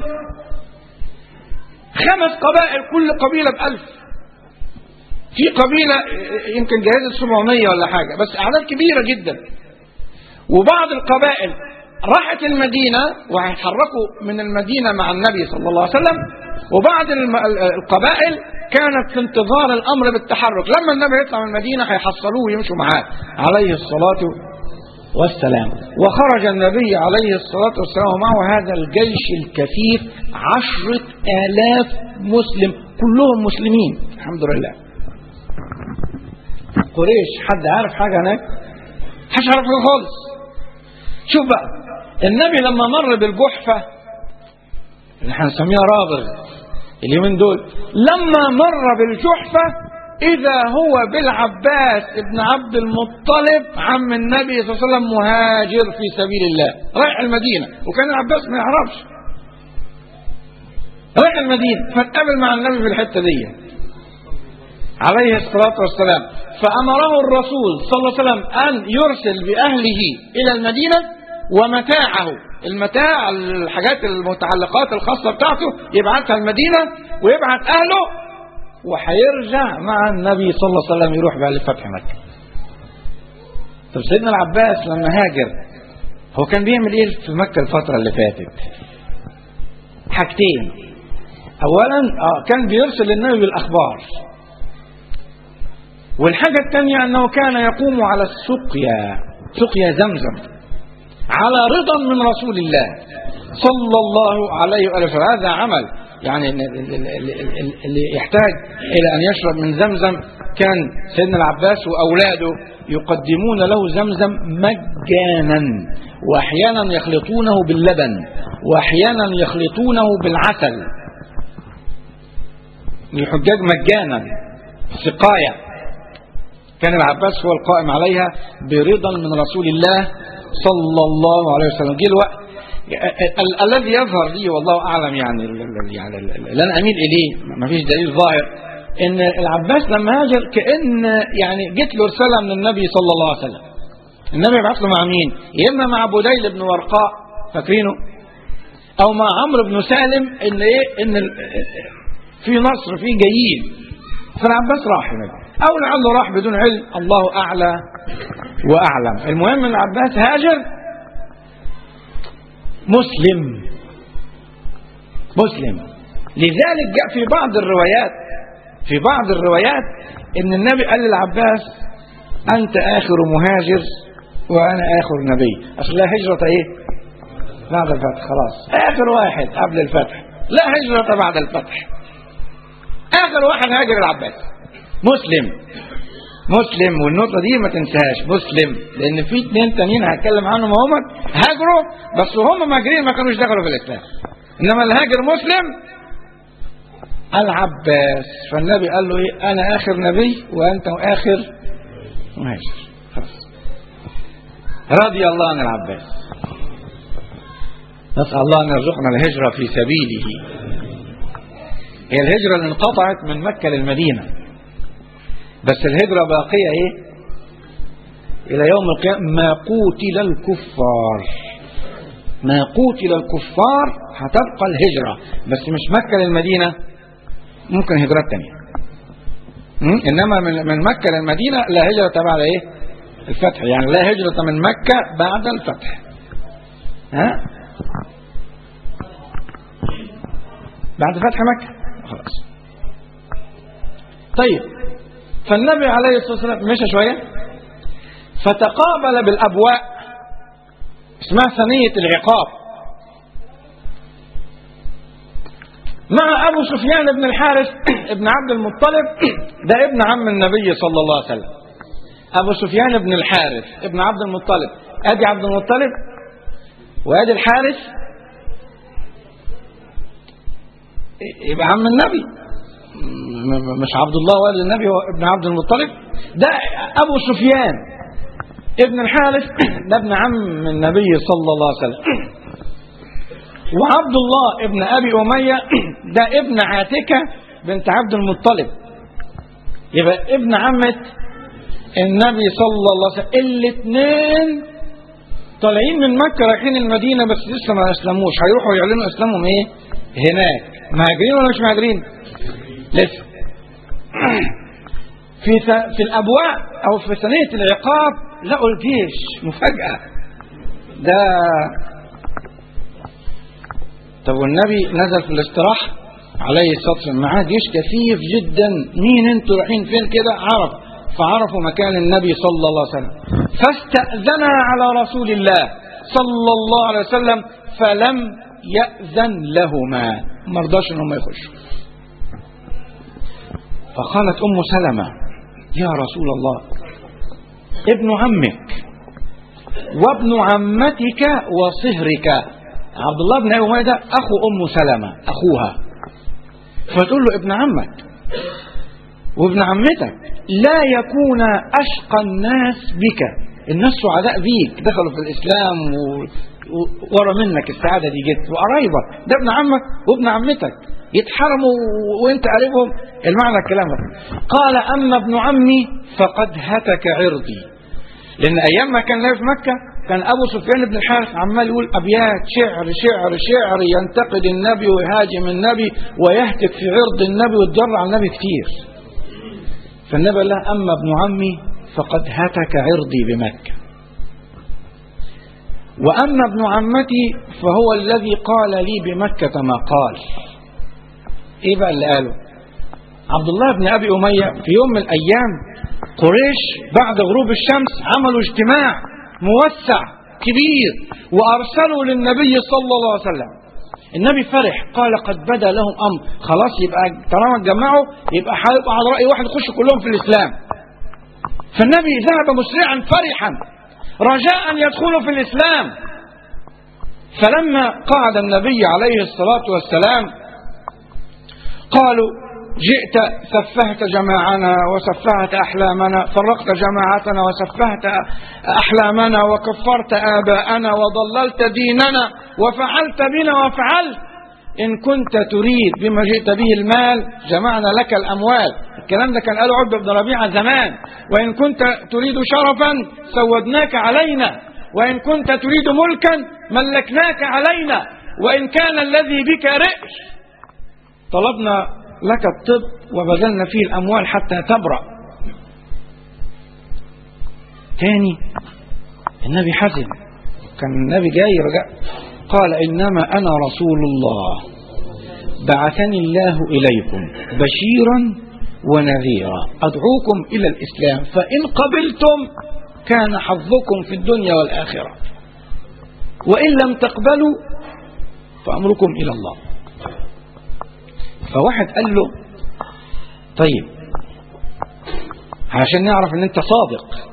خمس قبائل كل قبيلة بألف في قبيلة يمكن جهزت 700 ولا حاجة بس أعداد كبيرة جدا وبعض القبائل راحت المدينة وهيتحركوا من المدينة مع النبي صلى الله عليه وسلم وبعض الم- القبائل كانت في انتظار الأمر بالتحرك لما النبي يطلع من المدينة هيحصلوه ويمشوا معاه عليه الصلاة والسلام وخرج النبي عليه الصلاة والسلام ومعه هذا الجيش الكثيف عشرة آلاف مسلم كلهم مسلمين الحمد لله قريش حد عارف حاجة هناك محدش عارف حاجة خالص شوف بقى النبي لما مر بالجحفة اللي هنسميها رابغ اليومين دول لما مر بالجحفة إذا هو بالعباس ابن عبد المطلب عم النبي صلى الله عليه وسلم مهاجر في سبيل الله رايح المدينة وكان العباس ما يعرفش رايح المدينة فاتقابل مع النبي في الحتة دي عليه الصلاة والسلام فأمره الرسول صلى الله عليه وسلم أن يرسل بأهله إلى المدينة ومتاعه المتاع الحاجات المتعلقات الخاصة بتاعته يبعتها المدينة ويبعت أهله وهيرجع مع النبي صلى الله عليه وسلم يروح بقى لفتح مكة طب سيدنا العباس لما هاجر هو كان بيعمل ايه في مكة الفترة اللي فاتت حاجتين اولا آه كان بيرسل للنبي بالاخبار والحاجة الثانية أنه كان يقوم على السقيا سقيا زمزم على رضا من رسول الله صلى الله عليه وآله وسلم هذا عمل يعني ال- ال- ال- ال- ال- اللي يحتاج إلى أن يشرب من زمزم كان سيدنا العباس وأولاده يقدمون له زمزم مجانا وأحيانا يخلطونه باللبن وأحيانا يخلطونه بالعسل للحجاج مجانا سقايه كان العباس هو القائم عليها برضا من رسول الله صلى الله عليه وسلم جه الوقت ال- الذي يظهر لي والله اعلم يعني ال- ال- يعني ال- اللي انا اميل اليه ما فيش دليل ظاهر ان العباس لما هاجر كان يعني جت له رساله من النبي صلى الله عليه وسلم النبي يبعث له مع مين؟ يا اما مع بديل بن ورقاء فاكرينه؟ او مع عمرو بن سالم ان ايه ان ال- في نصر في جايين فالعباس راح هناك او لعله راح بدون علم الله اعلى واعلم المهم ان العباس هاجر مسلم مسلم لذلك جاء في بعض الروايات في بعض الروايات ان النبي قال للعباس انت اخر مهاجر وانا اخر نبي اصل لا هجرة ايه بعد الفتح خلاص اخر واحد قبل الفتح لا هجرة بعد الفتح اخر واحد هاجر العباس مسلم مسلم والنقطة دي ما تنساهاش مسلم لأن في اتنين تانيين هتكلم عنهم هم هاجروا بس وهم مهاجرين ما كانوش دخلوا في الإسلام إنما الهاجر مسلم العباس فالنبي قال له إيه أنا آخر نبي وأنت آخر مهاجر خلاص رضي الله عن العباس نسأل الله أن يرزقنا الهجرة في سبيله هي الهجرة اللي انقطعت من مكة للمدينة بس الهجرة باقية ايه الى يوم القيامة ما قوتل الكفار ما قوتل الكفار هتبقى الهجرة بس مش مكة للمدينة ممكن هجرات تانية م? انما من من مكة للمدينة لا هجرة بعد ايه الفتح يعني لا هجرة من مكة بعد الفتح ها بعد فتح مكة خلاص طيب فالنبي عليه الصلاة والسلام مشى شوية فتقابل بالأبواء اسمها ثنية العقاب مع أبو سفيان بن الحارث ابن عبد المطلب ده ابن عم النبي صلى الله عليه وسلم أبو سفيان بن الحارث ابن عبد المطلب أدي عبد المطلب وأدي الحارث يبقى عم النبي م- مش عبد الله ولا النبي هو ابن عبد المطلب ده أبو سفيان ابن الحارث ده ابن عم النبي صلى الله عليه وسلم وعبد الله ابن أبي أمية ده ابن عاتكة بنت عبد المطلب يبقى ابن عمة النبي صلى الله عليه وسلم الاثنين طالعين من مكة رايحين المدينة بس لسه ما أسلموش هيروحوا يعلنوا إسلامهم إيه هناك مهاجرين ولا مش مهاجرين لسه في ث- في الأبواء أو في ثنية العقاب لقوا الجيش مفاجأة ده طب والنبي نزل في الاستراحة عليه الصلاة والسلام معاه جيش كثيف جدا مين انتوا رايحين فين كده عرف فعرفوا مكان النبي صلى الله عليه وسلم فاستأذنا على رسول الله صلى الله عليه وسلم فلم يأذن لهما ما رضاش انهم يخشوا فقالت ام سلمة يا رسول الله ابن عمك وابن عمتك وصهرك عبد الله بن ابي أمية ده اخو ام سلمة اخوها فتقول له ابن عمك وابن عمتك لا يكون اشقى الناس بك الناس سعداء بيك دخلوا في الاسلام و... و... ورا منك السعاده دي جت وقرايبك ده ابن عمك وابن عمتك يتحرموا و- وانت قريبهم المعنى الكلام ده قال اما ابن عمي فقد هتك عرضي لان ايام ما كان نبي في مكه كان ابو سفيان بن الحارث عمال يقول ابيات شعر شعر شعر ينتقد النبي ويهاجم النبي ويهتك في عرض النبي ويتجرع على النبي كتير فالنبي قال لها اما ابن عمي فقد هتك عرضي بمكه واما ابن عمتي فهو الذي قال لي بمكه ما قال ايه بقى اللي قاله عبد الله بن ابي اميه في يوم من الايام قريش بعد غروب الشمس عملوا اجتماع موسع كبير وارسلوا للنبي صلى الله عليه وسلم النبي فرح قال قد بدا لهم امر خلاص يبقى طالما اتجمعوا يبقى هيبقى على راي واحد يخش كلهم في الاسلام فالنبي ذهب مسرعا فرحا رجاء يدخلوا في الاسلام فلما قعد النبي عليه الصلاه والسلام قالوا جئت سفهت جماعنا وسفهت أحلامنا فرقت جماعتنا وسفهت أحلامنا وكفرت آباءنا وضللت ديننا وفعلت بنا وفعلت إن كنت تريد بما جئت به المال جمعنا لك الأموال الكلام ده كان قاله عبد بن ربيعة زمان وإن كنت تريد شرفا سودناك علينا وإن كنت تريد ملكا ملكناك علينا وإن كان الذي بك رئش طلبنا لك الطب وبذلنا فيه الأموال حتى تبرأ تاني النبي حزن كان النبي جاي رجع قال إنما أنا رسول الله بعثني الله إليكم بشيرا ونذيرا أدعوكم إلى الإسلام فإن قبلتم كان حظكم في الدنيا والآخرة وإن لم تقبلوا فأمركم إلى الله فواحد قال له طيب عشان نعرف ان انت صادق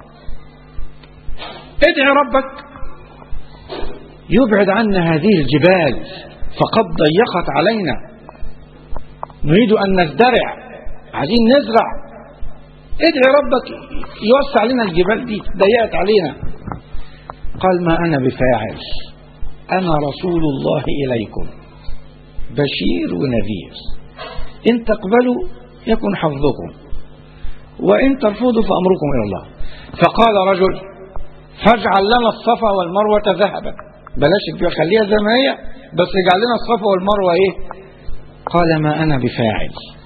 ادعي ربك يبعد عنا هذه الجبال فقد ضيقت علينا نريد ان نزدرع عايزين نزرع ادعي ربك يوسع لنا الجبال دي ضيقت علينا قال ما انا بفاعل انا رسول الله اليكم بشير ونذير إن تقبلوا يكن حظكم وإن ترفضوا فأمركم إلى الله فقال رجل فاجعل لنا الصفا والمروة ذهبا بلاش الجو خليها زي ما هي بس اجعل لنا الصفا والمروة إيه قال ما أنا بفاعل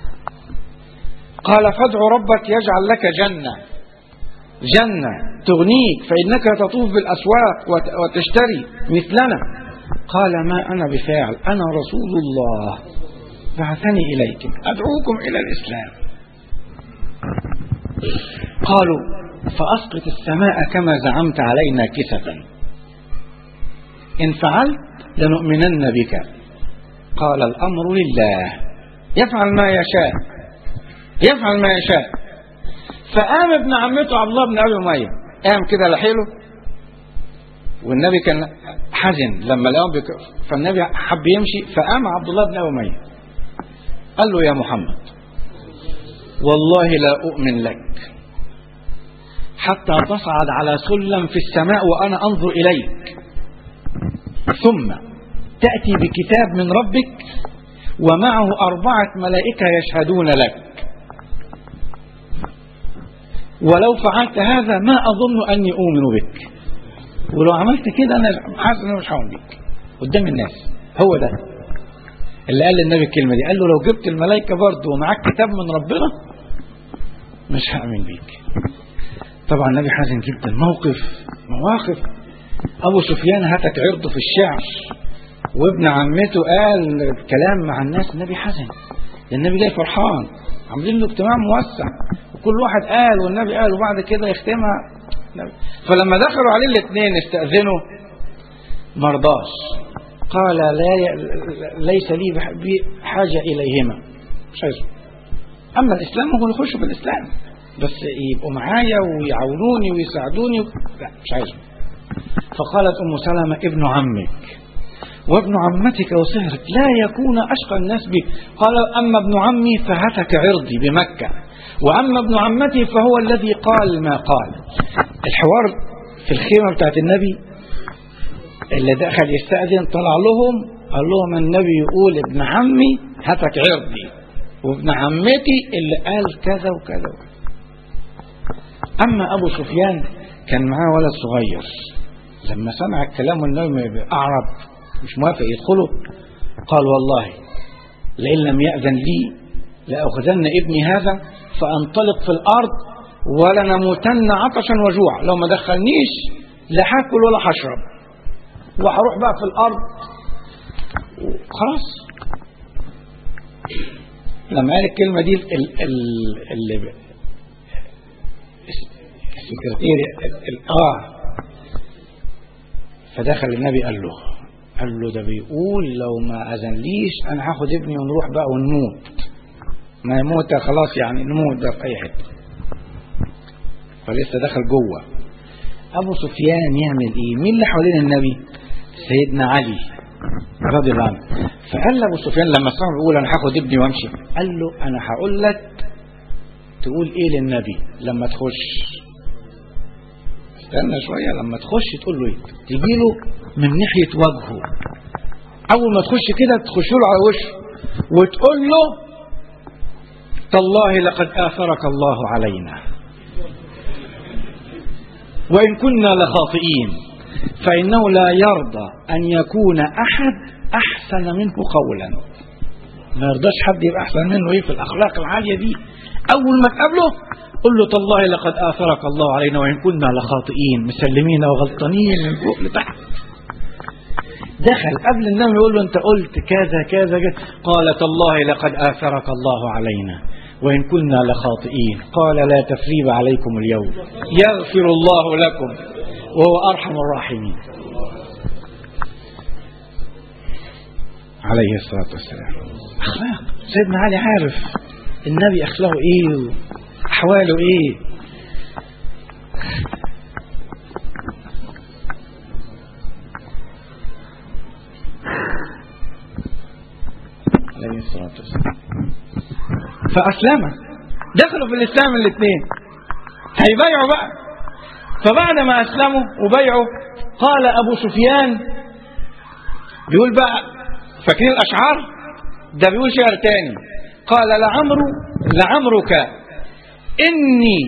قال فادع ربك يجعل لك جنة جنة تغنيك فإنك تطوف بالأسواق وت- وتشتري مثلنا قال ما أنا بفاعل أنا رسول الله بعثني إليكم أدعوكم إلى الإسلام قالوا فأسقط السماء كما زعمت علينا كسفا إن فعلت لنؤمنن بك قال الأمر لله يفعل ما يشاء يفعل ما يشاء فقام ابن عمته عبد الله بن أبي أمية قام كده لحيله والنبي كان حزن لما لقاهم بك... فالنبي حب يمشي فقام عبد الله بن أبي أمية قال له يا محمد والله لا أؤمن لك حتى تصعد على سلم في السماء وأنا أنظر إليك ثم تأتي بكتاب من ربك ومعه أربعة ملائكة يشهدون لك ولو فعلت هذا ما أظن أني أؤمن بك ولو عملت كده أنا حاسس أن أنا مش هؤمن بك قدام الناس هو ده اللي قال للنبي الكلمة دي قال له لو جبت الملائكة برضه ومعاك كتاب من ربنا مش هأمن بيك طبعا النبي حزن جدا موقف مواقف أبو سفيان هتك عرضه في الشعر وابن عمته قال كلام مع الناس النبي حزن النبي جاي فرحان عاملين له اجتماع موسع وكل واحد قال والنبي قال وبعد كده يختمها فلما دخلوا عليه الاثنين استأذنوا مرضاش قال لا ي... ليس لي حاجة إليهما مش عايزه أما الإسلام هو يخشوا في الإسلام بس يبقوا معايا ويعاونوني ويساعدوني لا مش عايزه فقالت أم سلمة ابن عمك وابن عمتك وصهرك لا يكون أشقى الناس بي قال أما ابن عمي فهتك عرضي بمكة وأما ابن عمتي فهو الذي قال ما قال الحوار في الخيمة بتاعت النبي اللي دخل يستأذن طلع لهم قال لهم النبي يقول ابن عمي هتك عرضي وابن عمتي اللي قال كذا وكذا وكذا أما أبو سفيان كان معاه ولد صغير لما سمع الكلام والنبي أعرب مش موافق يدخله قال والله لئن لم يأذن لي لأخذن ابني هذا فأنطلق في الأرض ولنموتن عطشا وجوع لو ما دخلنيش لا هاكل ولا هشرب وهروح بقى في الأرض خلاص لما قال الكلمة دي ال ال ال السكرتير اه فدخل النبي قال له قال له ده بيقول لو ما اذنليش انا هاخد ابني ونروح بقى ونموت ما يموت خلاص يعني نموت ده في اي حته فلسه دخل جوه ابو سفيان يعمل ايه مين اللي حوالين النبي سيدنا علي رضي الله عنه فقال ابو سفيان لما سمع بيقول انا هاخد ابني وامشي قال له انا هقول لك تقول ايه للنبي لما تخش استنى شويه لما تخش تقول له ايه تجي له من ناحيه وجهه اول ما تخش كده تخش له على وشه وتقول له تالله لقد اثرك الله علينا وان كنا لخاطئين فانه لا يرضى ان يكون احد احسن منه قولا ما يرضاش حد يبقى احسن منه ايه في الاخلاق العاليه دي اول ما تقابله قل له تالله لقد اثرك الله علينا وان كنا لخاطئين مسلمين وغلطانين من فوق لتحت دخل قبل النبي يقول له انت قلت كذا كذا كذا قال تالله لقد اثرك الله علينا وان كنا لخاطئين قال لا تثريب عليكم اليوم يغفر الله لكم وهو ارحم الراحمين عليه الصلاه والسلام اخلاق سيدنا علي عارف النبي اخلاقه ايه احواله ايه عليه الصلاة والسلام فأسلم دخلوا في الإسلام الاثنين هيبايعوا بقى فبعد ما أسلموا وبايعوا قال أبو سفيان بيقول بقى فاكرين الأشعار ده بيقول شعر تاني قال لعمر لعمرك إني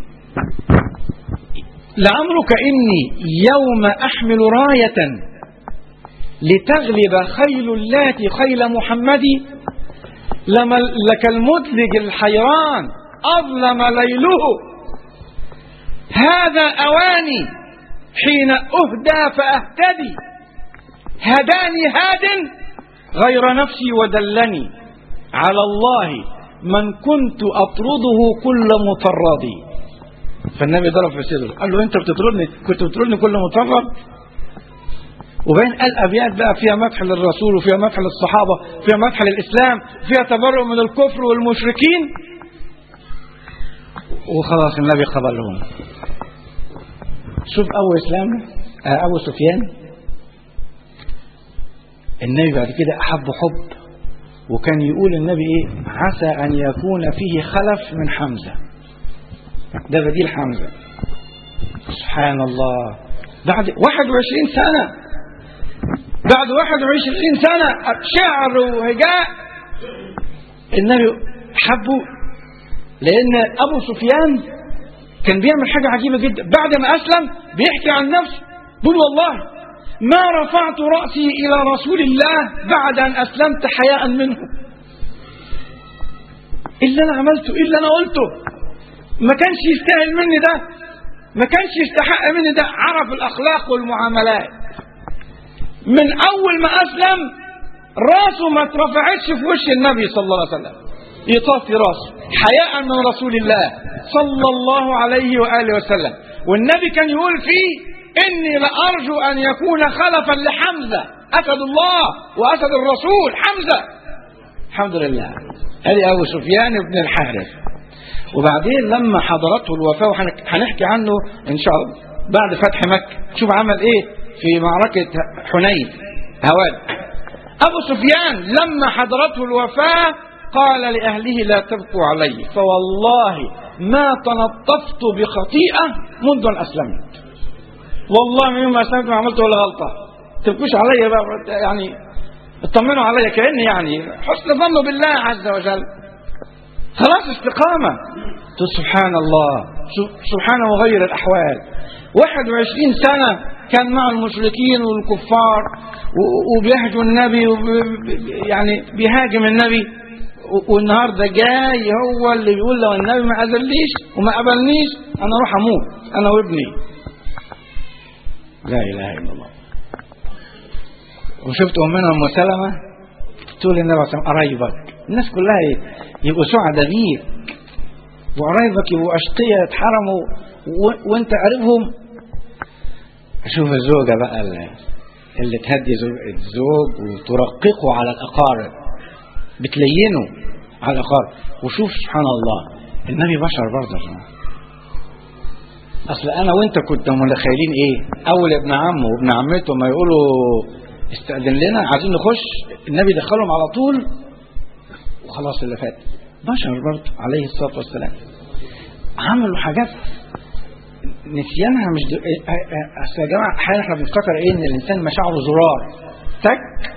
لعمرك إني يوم أحمل راية لتغلب خيل اللات خيل محمد لما لك المدلج الحيران أظلم ليله هذا أواني حين أهدى فأهتدي هداني هاد غير نفسي ودلني على الله من كنت أطرده كل مطرد فالنبي ضرب في صدره قال له انت بتطردني كنت بتطردني كل ما تفرج وبين قال ابيات بقى فيها مدح للرسول وفيها مدح للصحابه فيها مدح للاسلام فيها تبرؤ من الكفر والمشركين وخلاص النبي قبلهم شوف ابو اسلام آه، ابو سفيان النبي بعد كده احب حب وكان يقول النبي ايه عسى ان يكون فيه خلف من حمزه ده بديل حمزه سبحان الله بعد 21 سنه بعد 21 سنه شعر وهجاء النبي حبه لان ابو سفيان كان بيعمل حاجه عجيبه جدا بعد ما اسلم بيحكي عن نفسه بيقول والله ما رفعت راسي الى رسول الله بعد ان اسلمت حياء منه إيه اللي انا عملته إيه اللي انا قلته ما كانش يستاهل مني ده ما كانش يستحق مني ده عرف الاخلاق والمعاملات من اول ما اسلم راسه ما اترفعتش في وش النبي صلى الله عليه وسلم يطفي راسه حياء من رسول الله صلى الله عليه واله وسلم والنبي كان يقول فيه اني لارجو ان يكون خلفا لحمزه اسد الله واسد الرسول حمزه الحمد لله ادي ابو سفيان بن الحارث وبعدين لما حضرته الوفاه وهنحكي عنه ان شاء الله بعد فتح مكه شوف عمل ايه في معركه حنين هواد ابو سفيان لما حضرته الوفاه قال لأهله لا تبكوا علي فوالله ما تنطفت بخطيئة منذ أن أسلمت والله من يوم ما أسلمت ما عملت ولا غلطة تبكوش علي بقى يعني اطمنوا علي كأني يعني حسن ظن بالله عز وجل خلاص استقامة سبحان الله سبحان مغير الأحوال 21 سنة كان مع المشركين والكفار وبيهجوا النبي يعني بيهاجم النبي والنهارده جاي هو اللي بيقول لو النبي ما اذليش وما قبلنيش انا اروح اموت انا وابني لا اله الا الله وشفت امنا ام سلمه تقول للنبي عليه الصلاه قرايبك الناس كلها يبقوا سعداء بيك وقرايبك يبقوا اشقياء يتحرموا وانت قريبهم شوف الزوجه بقى اللي, اللي تهدي الزوج وترققه على الاقارب بتلينه على الاقارب وشوف سبحان الله النبي بشر برضه يا جماعه اصل انا وانت كنت متخيلين ايه اول ابن عمه وابن عمته ما يقولوا استأذن لنا عايزين نخش النبي دخلهم على طول وخلاص اللي فات بشر برضه عليه الصلاه والسلام عملوا حاجات نسيانها مش دو... اصل يا جماعه احيانا احنا بنفتكر ايه ان الانسان مشاعره زرار تك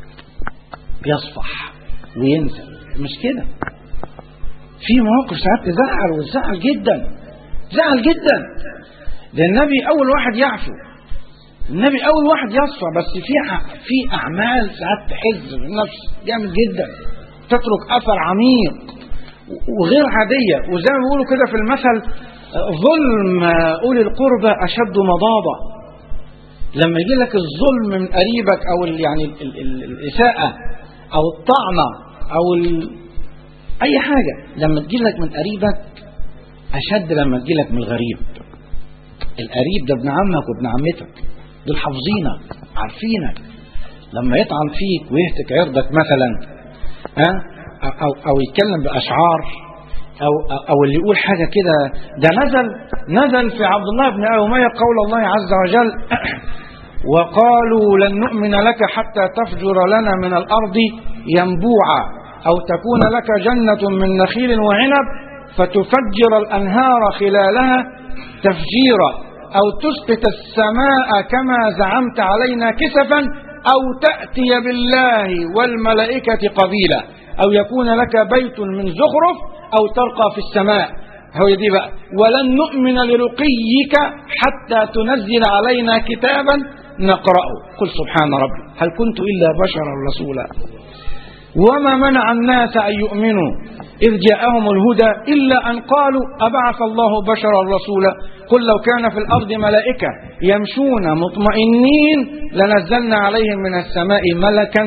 بيصفح وينسى مش كده في مواقف ساعات تزعل وتزعل جدا زعل جدا ده النبي اول واحد يعفو النبي اول واحد يصفى بس في في اعمال ساعات تحز في النفس جامد جدا تترك اثر عميق وغير عاديه وزي ما بيقولوا كده في المثل ظلم اولي القربى اشد مضاضه لما يجي لك الظلم من قريبك او يعني الاساءه او الطعنه او ال... اي حاجه لما تجي لك من قريبك اشد لما تجي لك من الغريب القريب ده ابن عمك وابن عمتك دول حافظينك عارفينك لما يطعن فيك ويهتك عرضك مثلا ها او او يتكلم باشعار او او اللي يقول حاجه كده ده نزل نزل في عبد الله بن ابي اميه قول الله عز وجل وقالوا لن نؤمن لك حتى تفجر لنا من الارض ينبوعا او تكون لك جنه من نخيل وعنب فتفجر الانهار خلالها تفجيرا او تسقط السماء كما زعمت علينا كسفا او تاتي بالله والملائكه قبيلا او يكون لك بيت من زخرف او ترقى في السماء هو دي بقى ولن نؤمن لرقيك حتى تنزل علينا كتابا نقرأه قل سبحان ربي هل كنت إلا بشرا رسولا وما منع الناس أن يؤمنوا إذ جاءهم الهدى إلا أن قالوا أبعث الله بشرا رسولا قل لو كان في الأرض ملائكة يمشون مطمئنين لنزلنا عليهم من السماء ملكا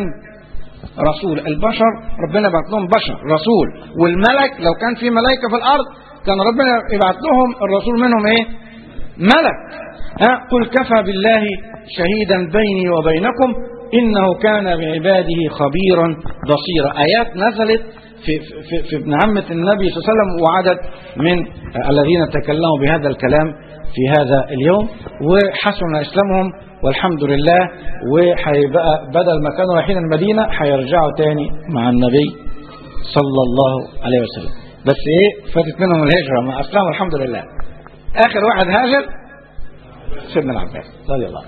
رسول البشر ربنا بعت لهم بشر رسول والملك لو كان في ملائكة في الأرض كان ربنا يبعث لهم الرسول منهم ايه ملك ها قل كفى بالله شهيدا بيني وبينكم انه كان بعباده خبيرا بصيرا ايات نزلت في, في, في ابن عمة النبي صلى الله عليه وسلم وعدد من الذين تكلموا بهذا الكلام في هذا اليوم وحسن اسلامهم والحمد لله وهيبقى بدل ما كانوا رايحين المدينه هيرجعوا تاني مع النبي صلى الله عليه وسلم بس ايه فاتت منهم الهجره ما اسلموا الحمد لله اخر واحد هاجر سيدنا العباس رضي الله عنه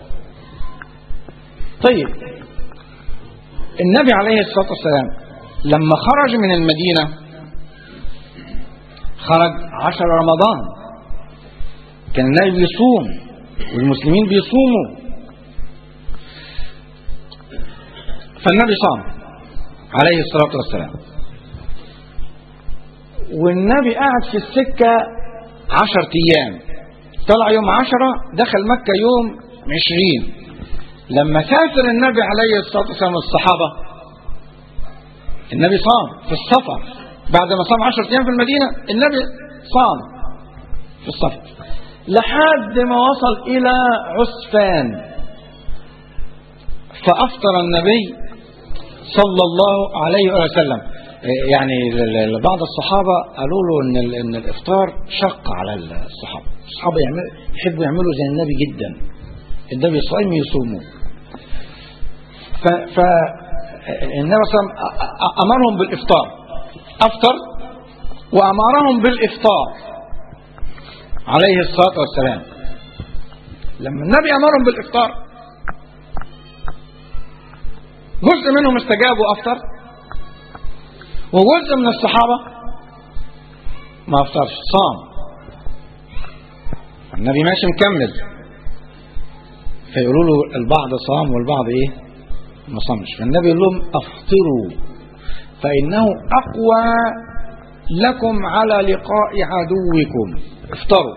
طيب النبي عليه الصلاه والسلام لما خرج من المدينه خرج عشر رمضان كان النبي بيصوم والمسلمين بيصوموا فالنبي صام عليه الصلاة والسلام والنبي قعد في السكة عشر أيام طلع يوم عشرة دخل مكة يوم عشرين لما سافر النبي عليه الصلاة والسلام الصحابة النبي صام في السفر بعد ما صام عشر أيام في المدينة النبي صام في السفر لحد ما وصل إلى عسفان فأفطر النبي صلى الله عليه وسلم يعني بعض الصحابة قالوا له إن, إن الإفطار شق على الصحابة الصحابة يعمل يحبوا يعملوا زي النبي جدا النبي صايم يصوموا فالنبي صلى الله عليه وسلم أمرهم بالإفطار أفطر وأمرهم بالإفطار عليه الصلاة والسلام لما النبي أمرهم بالإفطار جزء منهم استجاب وأفطر وجزء من الصحابة ما أفطرش صام النبي ماشي مكمل فيقولوا له البعض صام والبعض ايه ما صامش فالنبي يقول لهم افطروا فانه اقوى لكم على لقاء عدوكم افطروا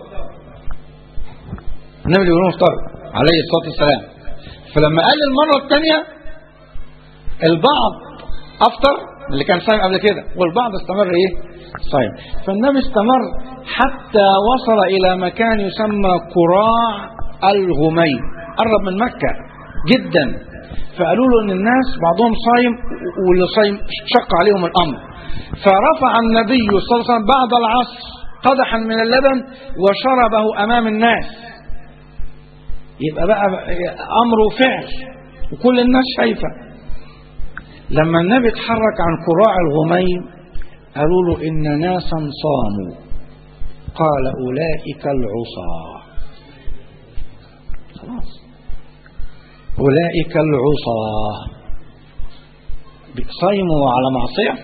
النبي يقول لهم افطروا عليه الصلاه والسلام فلما قال المره الثانيه البعض افطر اللي كان صايم قبل كده والبعض استمر ايه صايم فالنبي استمر حتى وصل الى مكان يسمى قراع الغميم قرب من مكة جدا فقالوا له ان الناس بعضهم صايم واللي صايم شق عليهم الامر فرفع النبي صلى الله عليه وسلم بعد العصر قدحا من اللبن وشربه امام الناس يبقى بقى امره فعل وكل الناس شايفه لما النبي اتحرك عن قراع الغميم قالوا له إن ناسا صاموا قال أولئك العصاة خلاص أولئك العصاة صيموا على معصية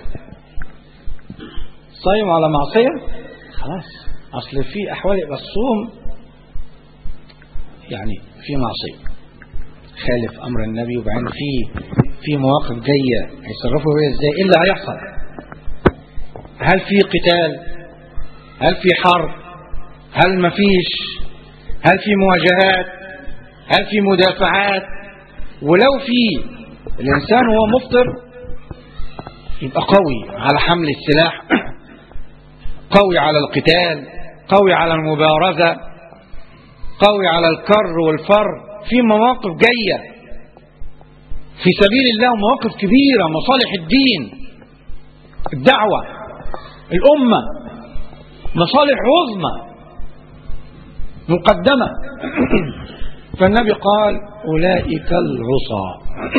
صيموا على معصية خلاص أصل في أحوال يبقى الصوم يعني في معصية خالف أمر النبي وبعدين في في مواقف جاية هيتصرفوا بيها ازاي ايه اللي هيحصل هل في قتال هل في حرب هل مفيش هل في مواجهات هل في مدافعات ولو في الانسان وهو مفطر يبقى قوي على حمل السلاح قوي على القتال قوي على المبارزة قوي على الكر والفر في مواقف جايه في سبيل الله مواقف كبيرة مصالح الدين الدعوة الأمة مصالح عظمى مقدمة فالنبي قال أولئك العصاة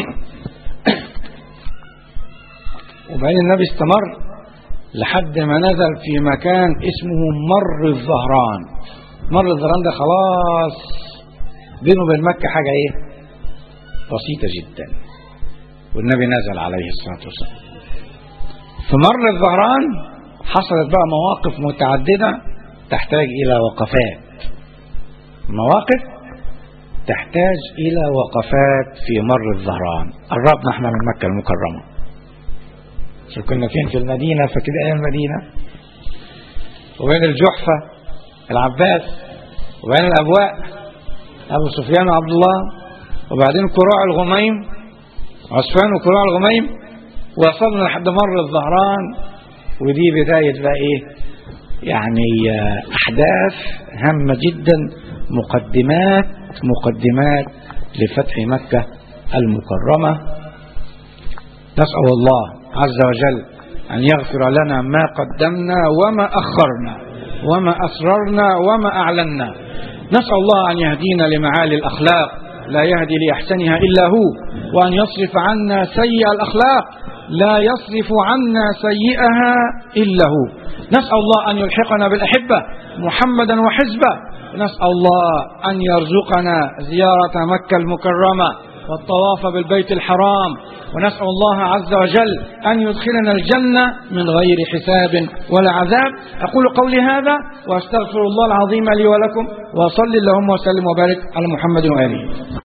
وبعدين النبي استمر لحد ما نزل في مكان اسمه مر الظهران مر الظهران ده خلاص بينه وبين مكة حاجة ايه بسيطة جدا والنبي نزل عليه الصلاة والسلام في مر الظهران حصلت بقى مواقف متعددة تحتاج إلى وقفات مواقف تحتاج إلى وقفات في مر الظهران قربنا احنا من مكة المكرمة شو كنا فين في المدينة فكده أيام المدينة وبين الجحفة العباس وبين الأبواء أبو سفيان وعبد الله وبعدين كراع الغميم عصفان وكراع الغميم وصلنا لحد مر الظهران ودي بداية بقى ايه يعني أحداث هامة جدا مقدمات مقدمات لفتح مكة المكرمة نسأل الله عز وجل أن يغفر لنا ما قدمنا وما أخرنا وما أسررنا وما أعلنا نسأل الله أن يهدينا لمعالي الأخلاق لا يهدي لأحسنها إلا هو وأن يصرف عنا سيء الأخلاق لا يصرف عنا سيئها إلا هو نسأل الله أن يلحقنا بالأحبة محمدا وحزبه نسأل الله أن يرزقنا زيارة مكة المكرمة والطواف بالبيت الحرام ونسأل الله عز وجل أن يدخلنا الجنة من غير حساب ولا عذاب أقول قولي هذا وأستغفر الله العظيم لي ولكم وصل اللهم وسلم وبارك على محمد وآله